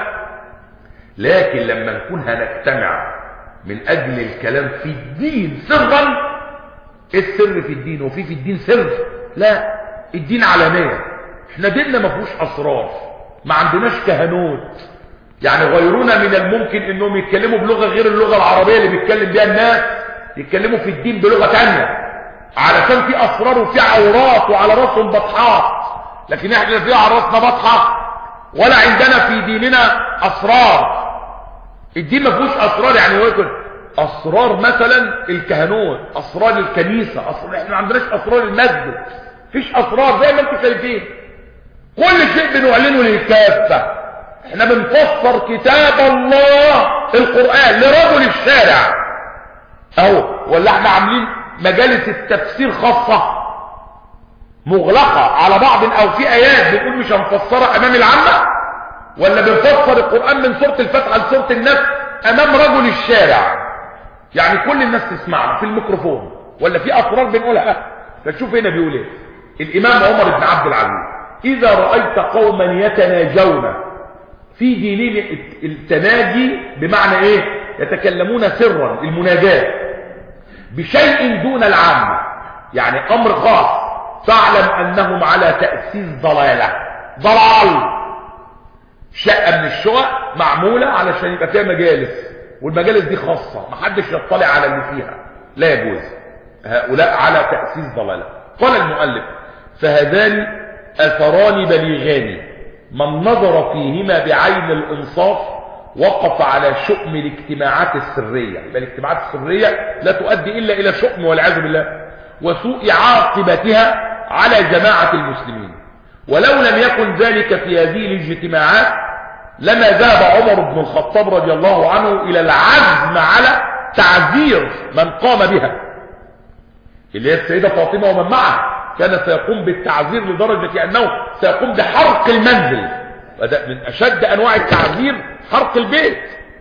لكن لما نكون هنجتمع من اجل الكلام في الدين سرا ايه السر في الدين وفي في الدين سر لا الدين علانية احنا ديننا ما فيهوش اسرار ما عندناش كهنوت يعني غيرنا من الممكن انهم يتكلموا بلغة غير اللغة العربية اللي بيتكلم بها الناس يتكلموا في الدين بلغة تانية علشان في اسرار وفي عورات وعلى راسهم بطحات لكن احنا فيها على راسنا بطحة ولا عندنا في ديننا اسرار الدين ما فيهوش اسرار يعني هو يقول اسرار مثلا الكهنوت اسرار الكنيسة اسرار احنا ما عندناش اسرار المسجد فيش اسرار زي ما انتم شايفين كل شيء بنعلنه للكافة احنا بنفسر كتاب الله القرآن لرجل الشارع اهو ولا احنا عاملين مجالس التفسير خاصة مغلقة على بعض او في ايات بنقول مش هنفسرها امام العامة ولا بنفسر القرآن من سورة الفتحة لسورة الناس امام رجل الشارع يعني كل الناس تسمعنا في الميكروفون ولا في اسرار بنقولها فتشوف هنا بيقول ايه الامام عمر بن عبد العزيز اذا رأيت قوما يتناجون في دينين التناجي بمعنى ايه يتكلمون سرا المناجاة بشيء دون العامة يعني امر خاص فاعلم انهم على تأسيس ضلالة ضلال شقة من الشقق معمولة علشان يبقى فيها مجالس والمجالس دي خاصة محدش يطلع على اللي فيها لا يجوز هؤلاء على تأسيس ضلالة قال المؤلف فهذان اثران بليغان من نظر فيهما بعين الانصاف وقف على شؤم الاجتماعات السرية يبقى الاجتماعات السرية لا تؤدي الا الى شؤم والعياذ بالله وسوء عاقبتها على جماعة المسلمين ولو لم يكن ذلك في هذه الاجتماعات لما ذهب عمر بن الخطاب رضي الله عنه الى العزم على تعذير من قام بها اللي هي السيدة فاطمة ومن معها كان سيقوم بالتعذير لدرجة انه سيقوم بحرق المنزل وده من اشد انواع التعذير حرق البيت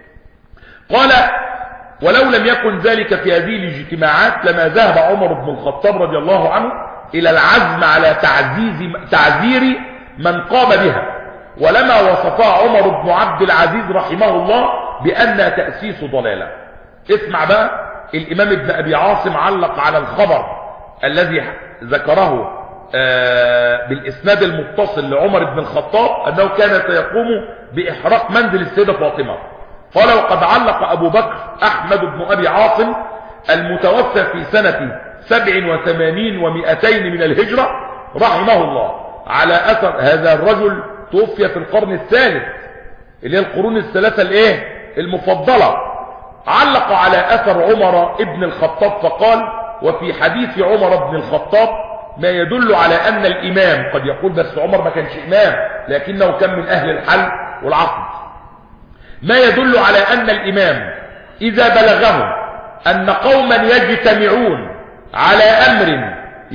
قال ولو لم يكن ذلك في هذه الاجتماعات لما ذهب عمر بن الخطاب رضي الله عنه الى العزم على تعزيز تعذير من قام بها ولما وصفها عمر بن عبد العزيز رحمه الله بأنها تأسيس ضلالة اسمع بقى الإمام ابن أبي عاصم علق على الخبر الذي ذكره بالإسناد المتصل لعمر بن الخطاب أنه كان سيقوم بإحراق منزل السيدة فاطمة قال وقد علق أبو بكر أحمد بن أبي عاصم المتوفى في سنة سبع وثمانين ومئتين من الهجرة رحمه الله على أثر هذا الرجل توفي في القرن الثالث اللي هي القرون الثلاثة الايه المفضلة علق على اثر عمر ابن الخطاب فقال وفي حديث عمر بن الخطاب ما يدل على ان الامام قد يقول بس عمر ما كانش امام لكنه كان من اهل الحل والعقد ما يدل على ان الامام اذا بلغه أن قوما يجتمعون على أمر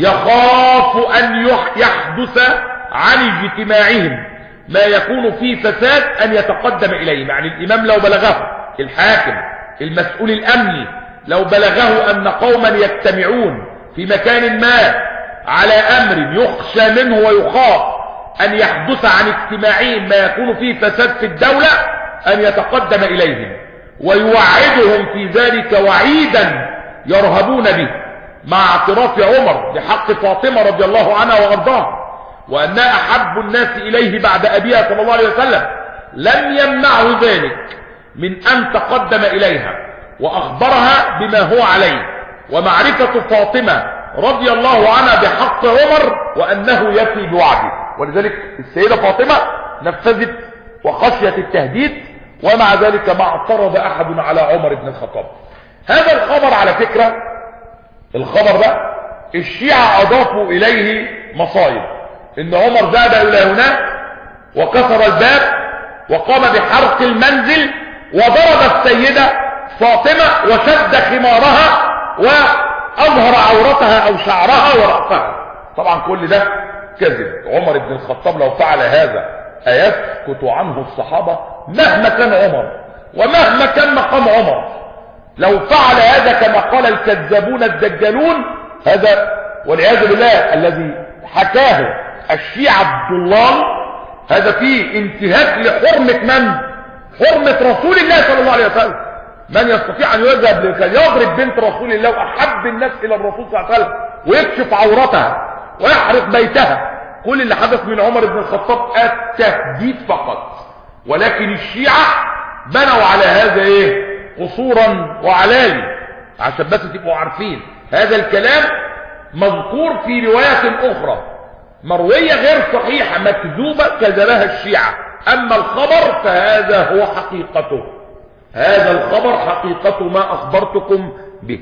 يخاف أن يحدث عن اجتماعهم ما يكون فيه فساد أن يتقدم إليه يعني الإمام لو بلغه الحاكم المسؤول الأمني لو بلغه أن قوما يجتمعون في مكان ما على أمر يخشى منه ويخاف أن يحدث عن اجتماعهم ما يكون فيه فساد في الدولة أن يتقدم إليهم ويوعدهم في ذلك وعيدا يرهبون به مع اعتراف عمر بحق فاطمة رضي الله عنها وأرضاها وأنها أحب الناس إليه بعد أبيها صلى الله عليه وسلم لم يمنعه ذلك من أن تقدم إليها وأخبرها بما هو عليه ومعرفة فاطمة رضي الله عنها بحق عمر وأنه يفي بوعده ولذلك السيدة فاطمة نفذت وخشيت التهديد ومع ذلك ما اعترض أحد على عمر بن الخطاب هذا الخبر على فكرة الخبر ده الشيعة أضافوا إليه مصايب إن عمر ذهب إلى هناك وكسر الباب وقام بحرق المنزل وضرب السيدة فاطمة وشد خمارها وأظهر عورتها أو شعرها ورأسها طبعا كل ده كذب عمر بن الخطاب لو فعل هذا أيسكت عنه الصحابة مهما كان عمر ومهما كان مقام عمر لو فعل هذا كما قال الكذابون الدجالون هذا والعياذ بالله الذي حكاه الشيعة الضلال هذا فيه انتهاك لحرمة من حرمة رسول الله صلى الله عليه وسلم من يستطيع ان يذهب لكي يضرب بنت رسول الله واحب الناس الى الرسول صلى الله عليه وسلم ويكشف عورتها ويحرق بيتها كل اللي حدث من عمر بن الخطاب التهديد فقط ولكن الشيعة بنوا على هذا ايه قصورا وعلالي عشان بس تبقوا عارفين هذا الكلام مذكور في رواية اخرى مروية غير صحيحة مكذوبة كذبها الشيعة اما الخبر فهذا هو حقيقته هذا الخبر حقيقة ما اخبرتكم به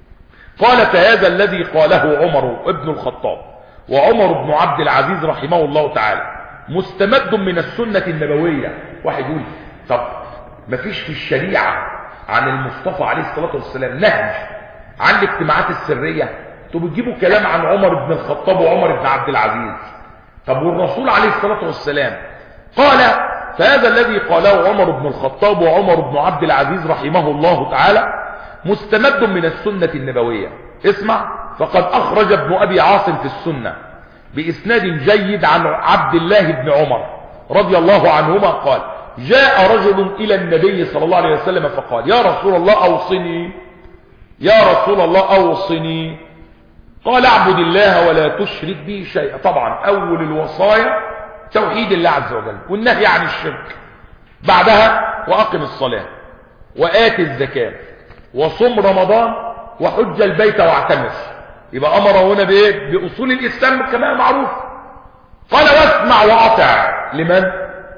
قال فهذا الذي قاله عمر ابن الخطاب وعمر بن عبد العزيز رحمه الله تعالى مستمد من السنة النبوية واحد يقول طب مفيش في الشريعة عن المصطفى عليه الصلاة والسلام نهج عن الاجتماعات السرية انتوا بتجيبوا كلام عن عمر بن الخطاب وعمر بن عبد العزيز طب والرسول عليه الصلاة والسلام قال فهذا الذي قاله عمر بن الخطاب وعمر بن عبد العزيز رحمه الله تعالى مستمد من السنة النبوية اسمع فقد أخرج ابن أبي عاصم في السنة بإسناد جيد عن عبد الله بن عمر رضي الله عنهما قال جاء رجل إلى النبي صلى الله عليه وسلم فقال يا رسول الله أوصني يا رسول الله أوصني قال اعبد الله ولا تشرك به شيئا طبعا أول الوصايا توحيد الله عز وجل والنهي عن الشرك بعدها وأقم الصلاة وآت الزكاة وصم رمضان وحج البيت واعتمر يبقى أمر هنا بإيه بأصول الإسلام كما معروف قال واسمع وأطع لمن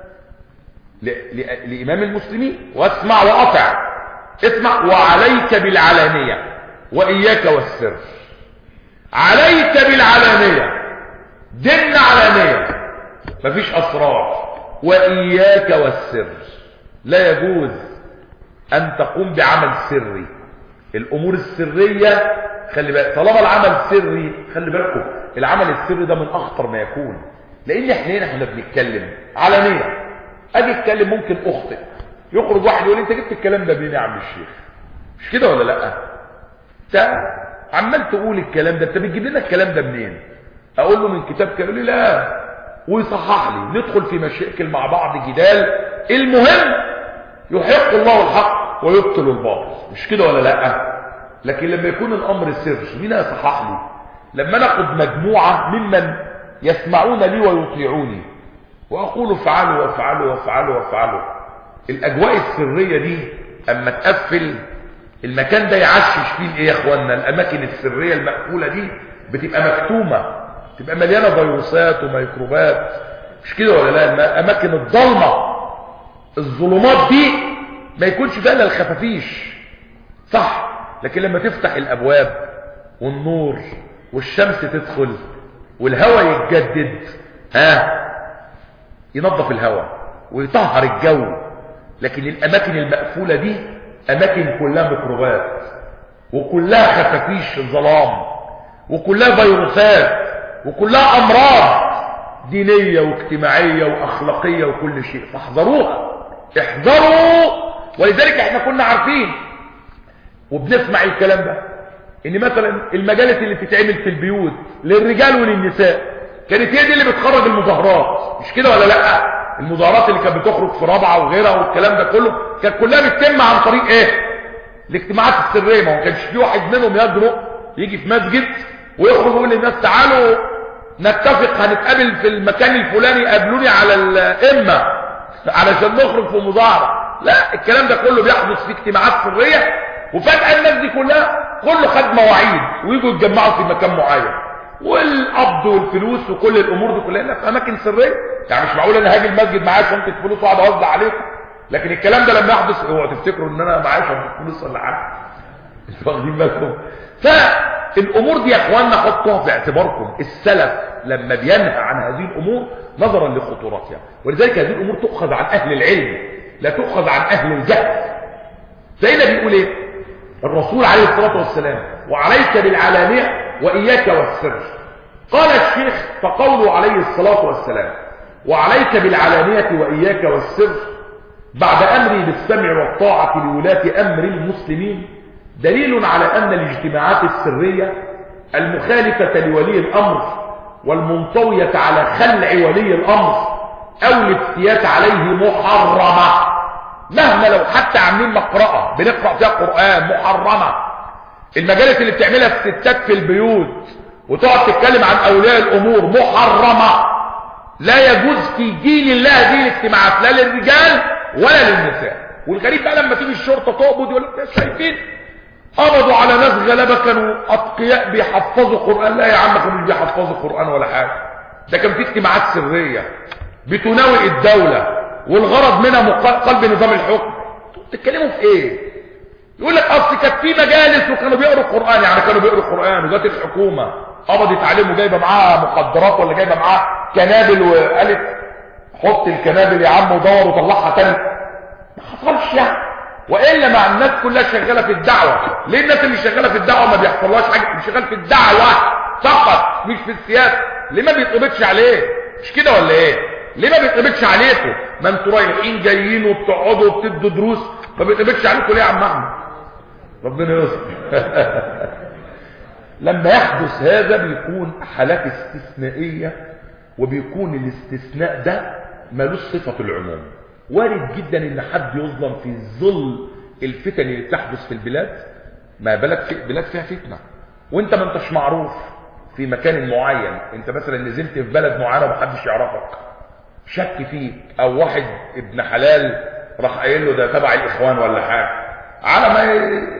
لإمام المسلمين واسمع وأطع اسمع وعليك بالعلانية وإياك والسر عليك بالعلانية دن علانية مفيش أسرار وإياك والسر لا يجوز أن تقوم بعمل سري الأمور السرية خلي بالك طالما العمل سري خلي بالكم العمل السري ده من أخطر ما يكون لأن احنا هنا احنا بنتكلم علانية أجي اتكلم ممكن أخطئ يخرج واحد يقول انت جبت الكلام ده منين يا عم الشيخ مش كده ولا لا انت عمال تقول الكلام ده انت بتجيب لنا الكلام ده منين اقول له من كتاب كده يقول لي لا ويصحح لي ندخل في مشاكل مع بعض جدال المهم يحق الله الحق ويبطل الباطل مش كده ولا لا لكن لما يكون الامر سر مين يصحح لي لما ناخد مجموعه ممن يسمعون لي ويطيعوني واقول افعلوا وافعلوا وافعلوا وافعلوا الاجواء السريه دي اما تقفل المكان ده يعشش فيه ايه يا اخوانا الاماكن السريه المقفوله دي بتبقى مكتومه تبقى مليانه فيروسات وميكروبات مش كده ولا لا الاماكن الضلمه الظلمات دي ما يكونش فيها الا الخفافيش صح لكن لما تفتح الابواب والنور والشمس تدخل والهواء يتجدد ها ينظف الهواء ويطهر الجو لكن الاماكن المقفوله دي اماكن كلها ميكروبات وكلها خفافيش ظلام وكلها فيروسات وكلها امراض دينية واجتماعية واخلاقية وكل شيء فاحذروها احذروا ولذلك احنا كنا عارفين وبنسمع الكلام ده ان مثلا المجالس اللي بتتعمل في البيوت للرجال وللنساء كانت هي دي اللي بتخرج المظاهرات مش كده ولا لا المظاهرات اللي كانت بتخرج في رابعه وغيرها والكلام ده كله كانت كلها بتتم عن طريق ايه الاجتماعات السريه ما كانش في واحد منهم يجرؤ يجي في مسجد ويخرج يقول للناس تعالوا نتفق هنتقابل في المكان الفلاني قابلوني على الامه علشان نخرج في مظاهره لا الكلام ده كله بيحدث في اجتماعات سريه وفجاه الناس دي كلها كله خد مواعيد ويجوا يتجمعوا في مكان معين والقبض والفلوس وكل الامور دي كلها في اماكن سريه يعني مش معقول انا هاجي المسجد معايا شنطه فلوس واقعد اوزع عليكم لكن الكلام ده لما يحدث اوعوا تفتكروا ان انا معايا شنطه فلوس ولا حاجه انتوا واخدين بالكم فالامور دي يا اخواننا حطوها في اعتباركم السلف لما بينهى عن هذه الامور نظرا لخطورتها ولذلك هذه الامور تؤخذ عن اهل العلم لا تؤخذ عن اهل الجهل زينا بيقول ايه الرسول عليه الصلاه والسلام وعليك بالعلانيه واياك والسر قال الشيخ فقوله عليه الصلاه والسلام وعليك بالعلانيه واياك والسر بعد امري بالسمع والطاعه لولاه امر المسلمين دليل على ان الاجتماعات السريه المخالفه لولي الامر والمنطويه على خلع ولي الامر او الافتيات عليه محرمه مهما لو حتى عاملين مقرأة بنقرأ فيها قرآن محرمة المجالس اللي بتعملها الستات في البيوت وتقعد تتكلم عن أولياء الأمور محرمة لا يجوز في دين الله هذه الاجتماعات لا للرجال ولا للنساء والغريب بقى لما تيجي الشرطة تقبض يقول لك شايفين قبضوا على ناس غلابة كانوا أتقياء بيحفظوا قرآن لا يا عم كانوا بيحفظوا قرآن ولا حاجة ده كان في اجتماعات سرية بتناوئ الدولة والغرض منها قلب نظام الحكم تتكلموا في ايه يقول لك اصل كانت في مجالس وكانوا بيقروا القران يعني كانوا بيقروا القران وجات الحكومه قبضت عليهم وجايبه معاها مخدرات ولا جايبه معاها كنابل وقالت حط الكنابل يا عم ودور وطلعها تاني ما حصلش يعني والا مع الناس كلها شغاله في الدعوه ليه الناس اللي شغاله في الدعوه ما بيحصلهاش حاجه مش شغال في الدعوه فقط مش في السياسه ليه ما بيتقبضش عليه مش كده ولا ايه ليه ما بيتقبضش عليكم ما انتوا رايحين جايين وبتقعدوا وبتدوا دروس ما بيتقبضش عليكم ليه يا عم احمد ربنا يستر لما يحدث هذا بيكون حالات استثنائيه وبيكون الاستثناء ده ملوش صفه العموم وارد جدا ان حد يظلم في ظل الفتن اللي بتحدث في البلاد ما بالك في بلاد فيها فتنه وانت ما انتش معروف في مكان معين انت مثلا نزلت في بلد معينه ومحدش يعرفك شك فيك او واحد ابن حلال راح قايل له ده تبع الاخوان ولا حاجه على ما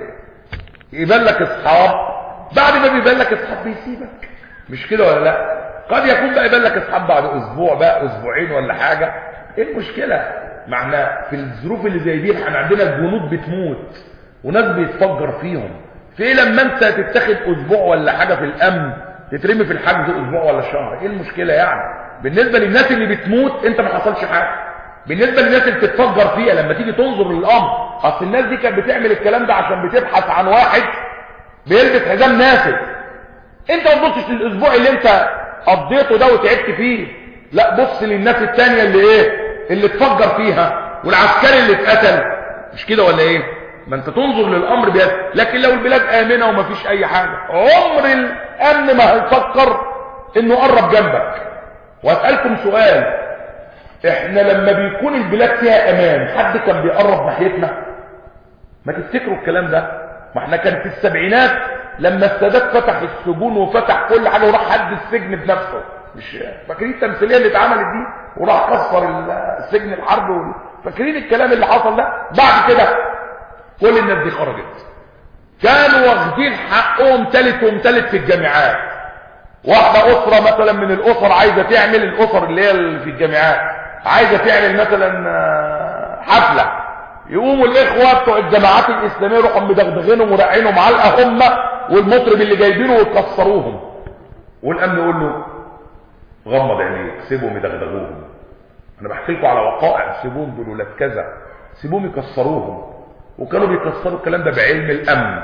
يبان لك اصحاب بعد ما بيبان لك اصحاب بيسيبك مش كده ولا لا قد يكون بقى يبان لك اصحاب بعد اسبوع بقى اسبوعين ولا حاجه ايه المشكله معنى في الظروف اللي زي دي احنا عندنا جنود بتموت وناس بيتفجر فيهم في ايه لما انت تتاخد اسبوع ولا حاجه في الامن تترمي في الحجز اسبوع ولا شهر ايه المشكله يعني بالنسبة للناس اللي بتموت انت ما حصلش حاجة بالنسبة للناس اللي بتتفجر فيها لما تيجي تنظر للامر اصل الناس دي كانت بتعمل الكلام ده عشان بتبحث عن واحد بيلبس حزام ناسف انت ما تبصش للاسبوع اللي انت قضيته ده وتعبت فيه لا بص للناس التانية اللي ايه اللي اتفجر فيها والعسكري اللي اتقتل مش كده ولا ايه ما انت تنظر للامر بيد لكن لو البلاد امنه ومفيش اي حاجه عمر الامن ما هيفكر انه قرب جنبك واسالكم سؤال احنا لما بيكون البلاد فيها امان حد كان بيقرب ناحيتنا ما تفتكروا الكلام ده ما احنا كان في السبعينات لما السادات فتح السجون وفتح كل حاجه وراح حد السجن بنفسه مش فاكرين التمثيليه اللي اتعملت دي وراح كسر السجن الحرب وال... فاكرين الكلام اللي حصل ده بعد كده كل الناس دي خرجت كانوا واخدين حقهم تالت ومتالت في الجامعات واحدة أسرة مثلا من الأسر عايزة تعمل الأسر اللي هي اللي في الجامعات عايزة تعمل مثلا حفلة يقوموا الإخوة بتوع الجماعات الإسلامية يروحوا مدغدغينهم وراعينهم علقة هم والمطرب اللي جايبينه ويكسروهم والأمن يقول له غمض عينيك سيبهم يدغدغوهم أنا بحكي لكم على وقائع سيبوهم دول ولاد كذا سيبوهم يكسروهم وكانوا بيكسروا الكلام ده بعلم الأمن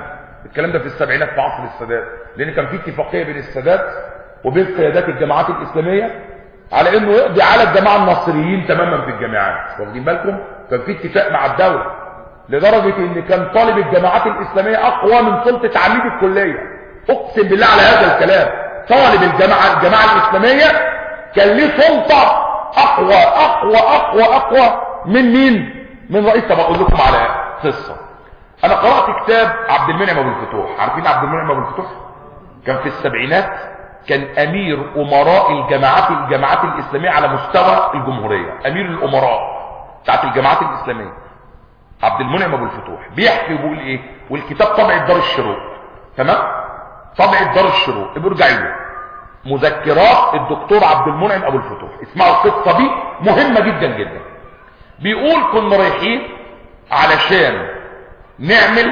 الكلام ده في السبعينات في عصر السادات لان كان في اتفاقيه بين السادات وبين قيادات الجماعات الاسلاميه على انه يقضي على الجماعه النصريين تماما في الجامعات واخدين بالكم كان في اتفاق مع الدوله لدرجه ان كان طالب الجماعات الاسلاميه اقوى من سلطه عميد الكليه اقسم بالله على هذا الكلام طالب الجماعه الجماعه الاسلاميه كان ليه سلطه اقوى اقوى اقوى اقوى من مين من رئيس طب اقول لكم على قصه انا قرات كتاب عبد المنعم ابو الفتوح عارفين عبد المنعم ابو الفتوح كان في السبعينات كان امير امراء الجماعات الجماعات الاسلاميه على مستوى الجمهوريه امير الامراء بتاعت الجماعات الاسلاميه عبد المنعم ابو الفتوح بيحكي وبيقول ايه والكتاب طبع دار الشروق تمام طبع دار الشروق ابقوا له مذكرات الدكتور عبد المنعم ابو الفتوح اسمعوا القصه دي مهمه جدا جدا بيقول كنا رايحين علشان نعمل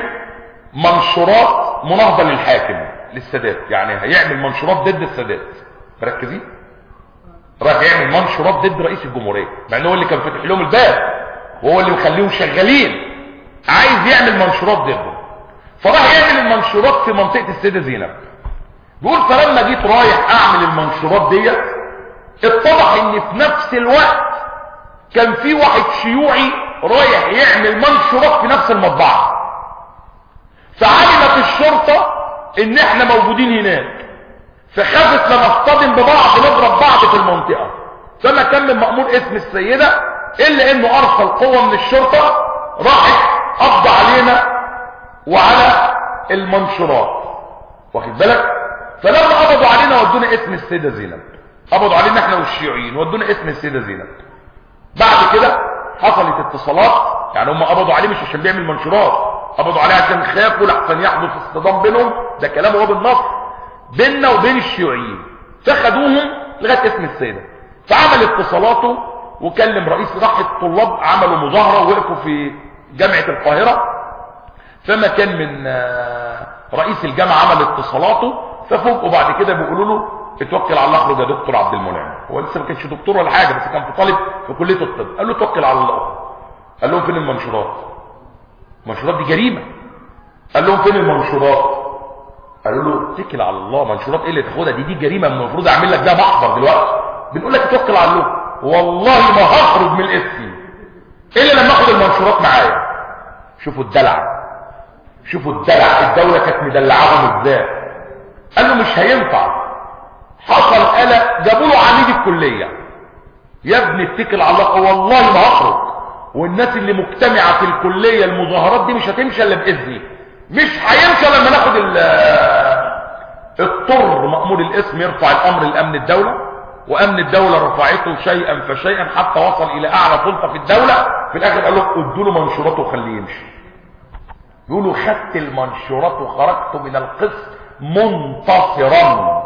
منشورات مناهضه للحاكم للسادات يعني هيعمل منشورات ضد السادات مركزين راح يعمل منشورات ضد رئيس الجمهوريه مع انه هو اللي كان فاتح لهم الباب وهو اللي مخليهم شغالين عايز يعمل منشورات ضده فراح يعمل المنشورات في منطقه السيده زينب بيقول فلما جيت رايح اعمل المنشورات ديت اتضح ان في نفس الوقت كان في واحد شيوعي رايح يعمل منشورات في نفس المطبعه فعلمت الشرطه ان احنا موجودين هناك فخافت لنصطدم ببعض نضرب بعض في المنطقه فما كان من مأمور اسم السيده الا انه ارسل قوه من الشرطه راحت قبض علينا وعلى المنشورات واخد بالك فلما قبضوا علينا ودونا اسم السيده زينب قبضوا علينا احنا والشيوعيين ودونا اسم السيده زينب بعد كده حصلت اتصالات يعني هم قبضوا عليه مش عشان بيعمل منشورات قبضوا عليه عشان خافوا لحسن يحدث اصطدام بينهم ده كلام هو بالنص بيننا وبين الشيوعيين فخدوهم لغايه اسم السيده فعمل اتصالاته وكلم رئيس راح الطلاب عملوا مظاهره ووقفوا في جامعه القاهره فما كان من رئيس الجامعه عمل اتصالاته ففوجئوا بعد كده بيقولوا له اتوكل على الله اخرج يا دكتور عبد المنعم هو لسه ما كانش دكتور ولا حاجه بس كان في طالب في كليه الطب قال له توكل على الله قال لهم فين المنشورات المنشورات دي جريمه قال لهم فين المنشورات قالوا له اتكل على الله منشورات ايه اللي تاخدها دي دي جريمه المفروض اعمل لك ده محضر دلوقتي بنقول لك توكل على الله والله ما هخرج من الاسم الا لما اخد المنشورات معايا شوفوا الدلع شوفوا الدلع الدوله كانت مدلعاهم ازاي قال له مش هينفع حصل قلق جابوا له عميد الكليه يا ابني اتكل على الله والله ما هخرج والناس اللي مجتمعه في الكليه المظاهرات دي مش هتمشي الا باذني مش هيمشي لما ناخد اضطر مأمور الاسم يرفع الامر لامن الدوله وامن الدوله رفعته شيئا فشيئا حتى وصل الى اعلى سلطه في الدوله في الاخر قال له ادوا له منشوراته وخليه يمشي يقولوا خدت المنشورات وخرجت من القسم منتصرا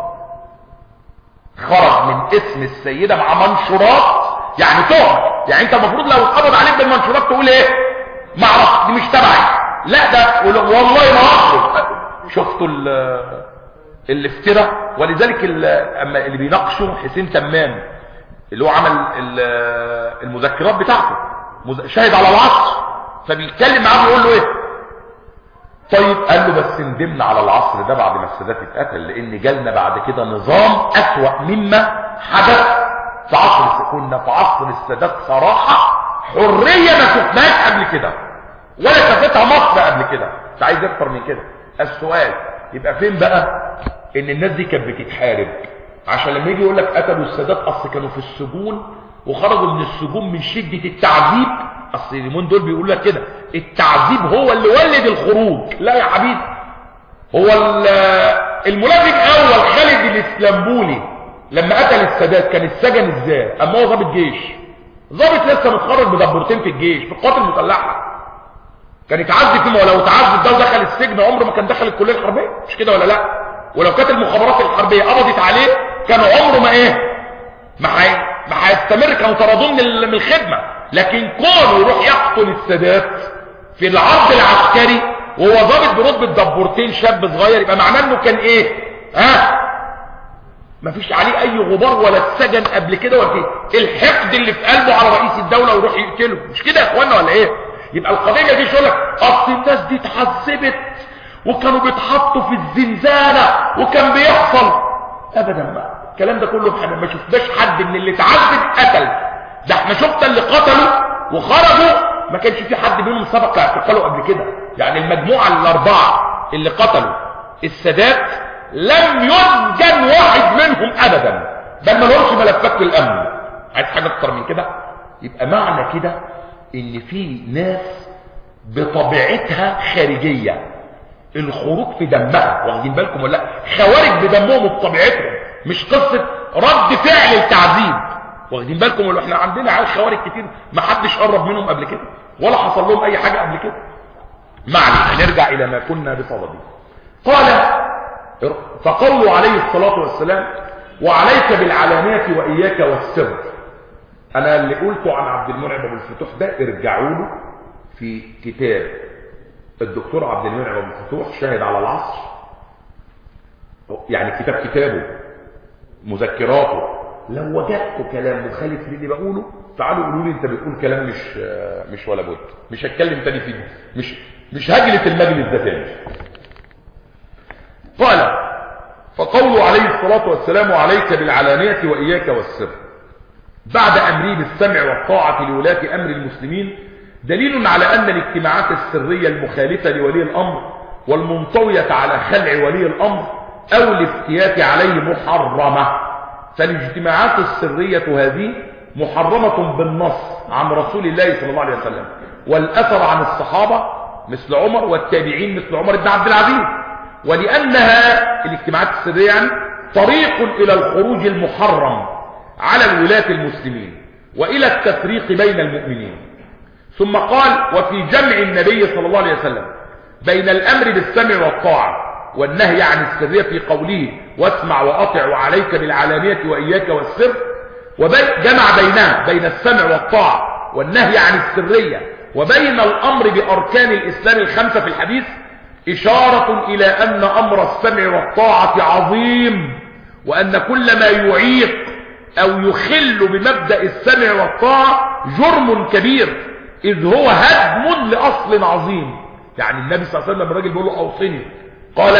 خرج من اسم السيده مع منشورات يعني تهمه يعني انت المفروض لو اتقبض عليك بالمنشورات تقول ايه ما اعرفش دي مش تبعي لا ده والله ما اخرج شفتوا الافتراء ولذلك اما اللي بيناقشوا حسين تمام اللي هو عمل المذكرات بتاعته شاهد على العصر فبيتكلم معاه بيقول له ايه طيب قال له بس ندمنا على العصر ده بعد ما السادات اتقتل لان جالنا بعد كده نظام اسوأ مما حدث في عصر كنا في عصر السادات صراحة حرية ما شفناهاش قبل كده ولا شافتها مصر قبل كده مش عايز اكتر من كده السؤال يبقى فين بقى ان الناس دي كانت بتتحارب عشان لما يجي يقول لك قتلوا السادات اصل كانوا في السجون وخرجوا من السجون من شدة التعذيب اصل اليومين دول بيقول لك كده التعذيب هو اللي ولد الخروج لا يا حبيبي هو الملافق اول خالد الاسلامبولي لما قتل السادات كان السجن ازاي اما هو ضابط جيش ضابط لسه متخرج بدبورتين في الجيش في القوات المسلحه كان يتعذب فيه ولو تعذب ده ودخل السجن عمره ما كان دخل الكليه الحربيه مش كده ولا لا ولو كانت المخابرات الحربيه قبضت عليه كان عمره ما ايه ما حي... ما هيستمر كانوا طردوه من من الخدمه لكن كونه يروح يقتل السادات في العرض العسكري وهو ضابط برتبه دبورتين شاب صغير يبقى معناه انه كان ايه ها ما فيش عليه اي غبار ولا اتسجن قبل كده ولا ايه الحقد اللي في قلبه على رئيس الدوله ويروح يقتله مش كده يا اخوانا ولا ايه يبقى القضيه دي يقول لك اصل الناس دي اتعذبت وكانوا بيتحطوا في الزنزانة وكان بيحصل ابدا ما الكلام ده كله احنا ما شفناش حد من اللي اتعذب قتل ده احنا شفنا اللي قتلوا وخرجوا ما كانش في حد منهم سبق اعتقاله قبل كده يعني المجموعة الاربعة اللي قتلوا السادات لم يسجن واحد منهم ابدا بل ما لهمش ملفات للامن عايز حاجة اكتر من كده يبقى معنى كده ان في ناس بطبيعتها خارجية الخروج في دمها واخدين بالكم ولا لا خوارج بدمهم وبطبيعتهم مش قصة رد فعل التعذيب واخدين بالكم ولا احنا عندنا عيال خوارج كتير ما حدش قرب منهم قبل كده ولا حصل لهم اي حاجة قبل كده ما علينا نرجع الى ما كنا بصدده قال فقوله عليه الصلاة والسلام وعليك بالعلانية وإياك والسر أنا اللي قلته عن عبد المنعم أبو الفتوح ده ارجعوا له في كتاب الدكتور عبد المنعم أبو الفتوح شاهد على العصر يعني كتاب كتابه مذكراته لو وجدت كلام مخالف للي بقوله تعالوا قولوا لي انت بتقول كلام مش مش ولا بد مش هتكلم تاني فيه مش مش هجلة المجلس ده تاني قال فقوله عليه الصلاة والسلام عليك بالعلانية وإياك والسر بعد أمره بالسمع والطاعة لولاة أمر المسلمين دليل على أن الاجتماعات السرية المخالفة لولي الأمر والمنطوية على خلع ولي الأمر أو الافتيات عليه محرمة فالاجتماعات السرية هذه محرمة بالنص عن رسول الله صلى الله عليه وسلم والأثر عن الصحابة مثل عمر والتابعين مثل عمر بن عبد العزيز ولأنها الاجتماعات السرية يعني طريق إلى الخروج المحرم على الولاة المسلمين وإلى التفريق بين المؤمنين ثم قال وفي جمع النبي صلى الله عليه وسلم بين الأمر بالسمع والطاعة والنهي عن السرية في قوله واسمع وأطع وعليك بالعلانية وإياك والسر وجمع بينها بين السمع والطاعة والنهي عن السرية وبين الأمر بأركان الإسلام الخمسة في الحديث إشارة إلى أن أمر السمع والطاعة عظيم وأن كل ما يعيق أو يخل بمبدأ السمع والطاعة جرم كبير إذ هو هدم لأصل عظيم يعني النبي صلى الله عليه وسلم الراجل بيقول له أوصني قال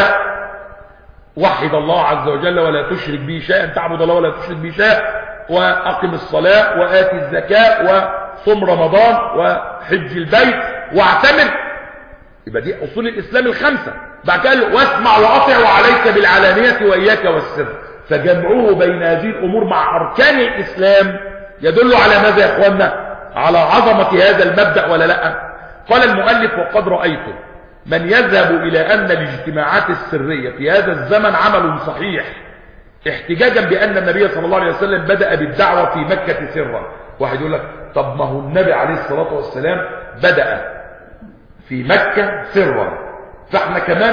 وحد الله عز وجل ولا تشرك به شيئا تعبد الله ولا تشرك به شيئا وأقم الصلاة وآتي الزكاة وصم رمضان وحج البيت واعتمر يبقى دي أصول الإسلام الخمسة بعد كده واسمع وأطع وعليك بالعلانية وإياك والسر فجمعه بين هذه الأمور مع أركان الإسلام يدل على ماذا يا أخوانا على عظمة هذا المبدأ ولا لا قال المؤلف وقد رأيته من يذهب إلى أن الاجتماعات السرية في هذا الزمن عمل صحيح احتجاجا بأن النبي صلى الله عليه وسلم بدأ بالدعوة في مكة سرا واحد يقول لك طب ما هو النبي عليه الصلاة والسلام بدأ في مكة سرا فاحنا كمان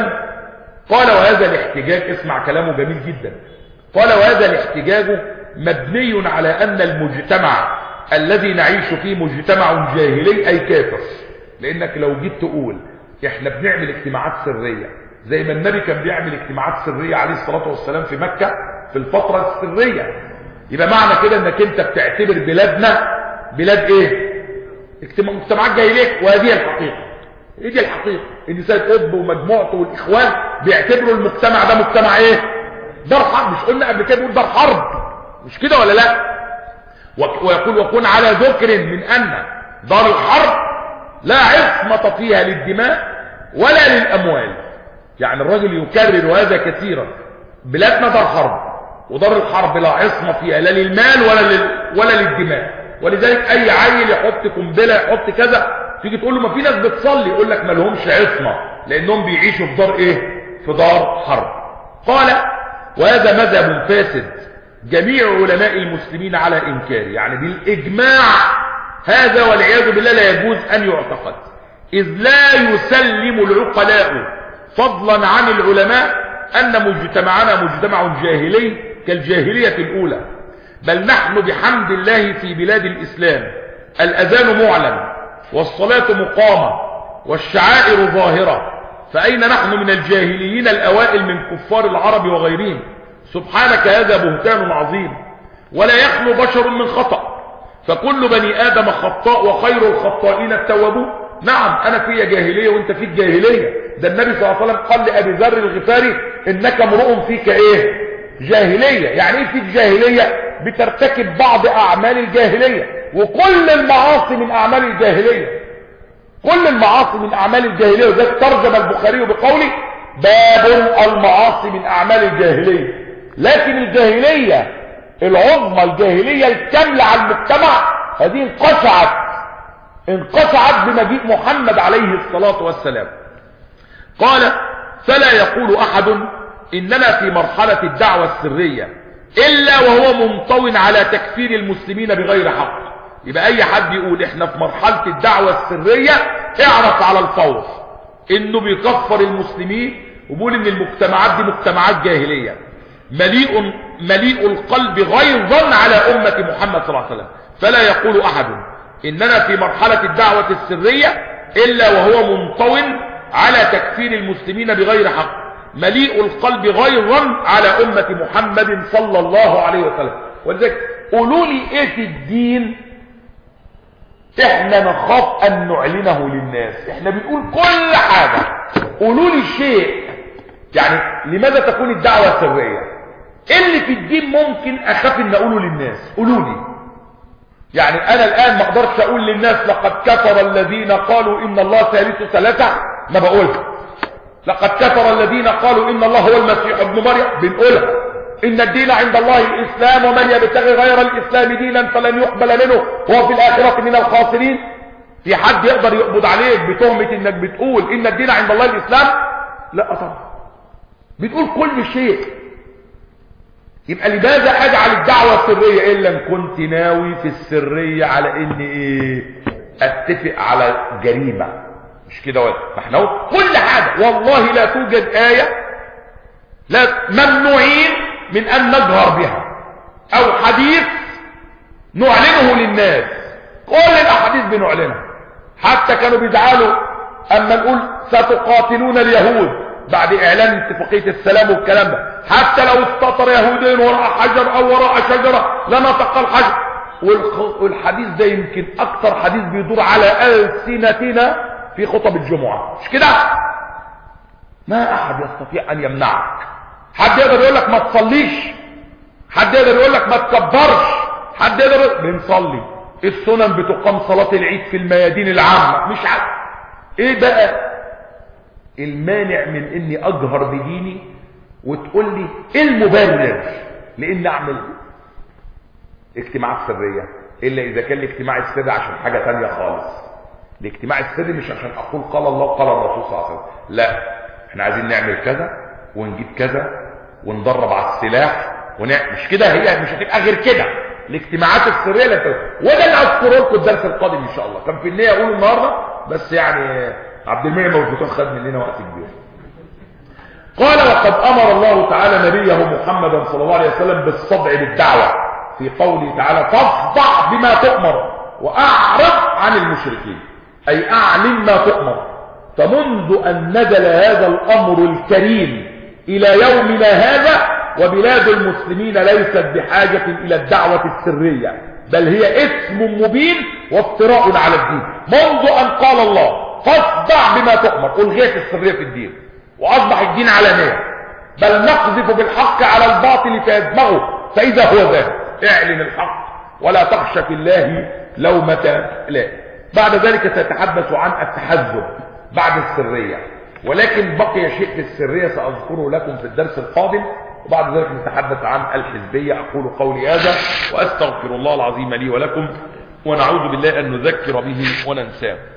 قال وهذا الاحتجاج اسمع كلامه جميل جدا قال وهذا الاحتجاج مبني على أن المجتمع الذي نعيش فيه مجتمع جاهلي أي كافر لأنك لو جيت تقول احنا بنعمل اجتماعات سرية زي ما النبي كان بيعمل اجتماعات سرية عليه الصلاة والسلام في مكة في الفترة السرية يبقى معنى كده انك انت بتعتبر بلادنا بلاد ايه مجتمعات جاهلية وهذه الحقيقة ايه دي الحقيقة ان سيد قطب ومجموعته والاخوان بيعتبروا المجتمع ده مجتمع ايه دار حرب مش قلنا قبل كده بيقول دار حرب مش كده ولا لا ويقول وكون على ذكر من ان دار الحرب لا عصمة فيها للدماء ولا للاموال يعني الرجل يكرر هذا كثيرا بلادنا دار حرب ودار الحرب لا عصمة فيها لا للمال ولا لل... ولا للدماء ولذلك اي عيل يحط قنبله يحط كذا تيجي تقول له ما في ناس بتصلي يقول لك ما لهمش عصمه لانهم بيعيشوا في دار ايه في دار حرب قال وهذا مذهب فاسد جميع علماء المسلمين على انكاره يعني بالاجماع هذا والعياذ بالله لا يجوز ان يعتقد اذ لا يسلم العقلاء فضلا عن العلماء ان مجتمعنا مجتمع جاهلي كالجاهليه الاولى بل نحن بحمد الله في بلاد الاسلام الاذان معلن والصلاة مقامة والشعائر ظاهرة فأين نحن من الجاهليين الأوائل من كفار العرب وغيرهم سبحانك هذا بهتان عظيم ولا يخلو بشر من خطأ فكل بني آدم خطاء وخير الخطائين التوابون نعم أنا في جاهلية وانت في جاهلية ده النبي صلى الله عليه وسلم قال لأبي ذر الغفاري إنك امرؤ فيك إيه جاهلية يعني إيه فيك جاهلية بترتكب بعض أعمال الجاهلية وكل المعاصي من أعمال الجاهلية كل المعاصي من أعمال الجاهلية وذلك ترجم البخاري بقوله باب المعاصي من أعمال الجاهلية لكن الجاهلية العظمى الجاهلية الكاملة على المجتمع هذه انقشعت انقشعت بمجيء محمد عليه الصلاة والسلام قال فلا يقول أحد إننا في مرحلة الدعوة السرية إلا وهو منطو على تكفير المسلمين بغير حق يبقى أي حد يقول إحنا في مرحلة الدعوة السرية اعرف على الفور إنه بيكفر المسلمين وبيقول إن المجتمعات دي مجتمعات جاهلية مليء مليء القلب غيظا على أمة محمد صلى الله عليه وسلم فلا يقول أحد إننا في مرحلة الدعوة السرية إلا وهو منطو على تكفير المسلمين بغير حق مليء القلب غيظا على أمة محمد صلى الله عليه وسلم ولذلك قولوا لي ايه في الدين احنا نخاف ان نعلنه للناس احنا بنقول كل حاجة قولوا لي شيء يعني لماذا تكون الدعوة سرية ايه اللي في الدين ممكن اخاف ان اقوله للناس قولوا لي يعني انا الان ما اقدرش اقول للناس لقد كفر الذين قالوا ان الله ثالث ثلاثة ما بقولها لقد كفر الذين قالوا ان الله هو المسيح ابن مريم بنقولها ان الدين عند الله الاسلام ومن يبتغي غير الاسلام دينا فلن يقبل منه وهو في الاخرة من الخاسرين في حد يقدر يقبض عليك بتهمة انك بتقول ان الدين عند الله الاسلام لا طبعا بتقول كل شيء يبقى لماذا اجعل الدعوة السرية الا ان كنت ناوي في السرية على ان ايه اتفق على جريمة مش كده ولا ما احنا كل حاجة والله لا توجد آية لا ممنوعين من ان نجهر بها او حديث نعلنه للناس كل الاحاديث بنعلنها حتى كانوا بيزعلوا اما نقول ستقاتلون اليهود بعد اعلان اتفاقية السلام والكلام ده حتى لو استطر يهودين وراء حجر او وراء شجرة لنطق الحجر والحديث ده يمكن اكتر حديث بيدور على السنتنا في خطب الجمعة مش كده ما احد يستطيع ان يمنعك حد يقدر يقول لك ما تصليش حد يقدر يقول لك ما تكبرش حد يقدر يقول بنصلي السنن بتقام صلاة العيد في الميادين العامة مش عارف ايه بقى المانع من اني اجهر بديني وتقول لي ايه المبرر لان اعمل اجتماعات سرية الا اذا كان الاجتماع السري عشان حاجة تانية خالص الاجتماع السري مش عشان اقول قال الله قال الرسول صلى الله عليه وسلم لا احنا عايزين نعمل كذا ونجيب كذا وندرب على السلاح ونعمل مش كده هي مش هتبقى غير كده الاجتماعات السريه اللي وده اللي هذكره لكم الدرس القادم ان شاء الله كان في النيه اقوله النهارده بس يعني عبد المنعم موجودون خد مننا وقت كبير قال وقد امر الله تعالى نبيه محمدا صلى الله عليه وسلم بالصدع بالدعوه في قوله تعالى فاصدع بما تؤمر واعرض عن المشركين أي أعلن ما تؤمر فمنذ أن نزل هذا الأمر الكريم إلى يومنا هذا وبلاد المسلمين ليست بحاجة إلى الدعوة السرية بل هي اسم مبين وافتراء على الدين منذ أن قال الله فاصدع بما تؤمر ألغيت السرية في الدين وأصبح الدين علانية بل نقذف بالحق على الباطل فيدمغه فإذا هو ذاهب اعلن الحق ولا تخشى في الله لومة لائم بعد ذلك سأتحدث عن التحزب بعد السرية ولكن بقي شيء في السرية سأذكره لكم في الدرس القادم وبعد ذلك نتحدث عن الحزبية أقول قولي هذا وأستغفر الله العظيم لي ولكم ونعوذ بالله أن نذكر به وننساه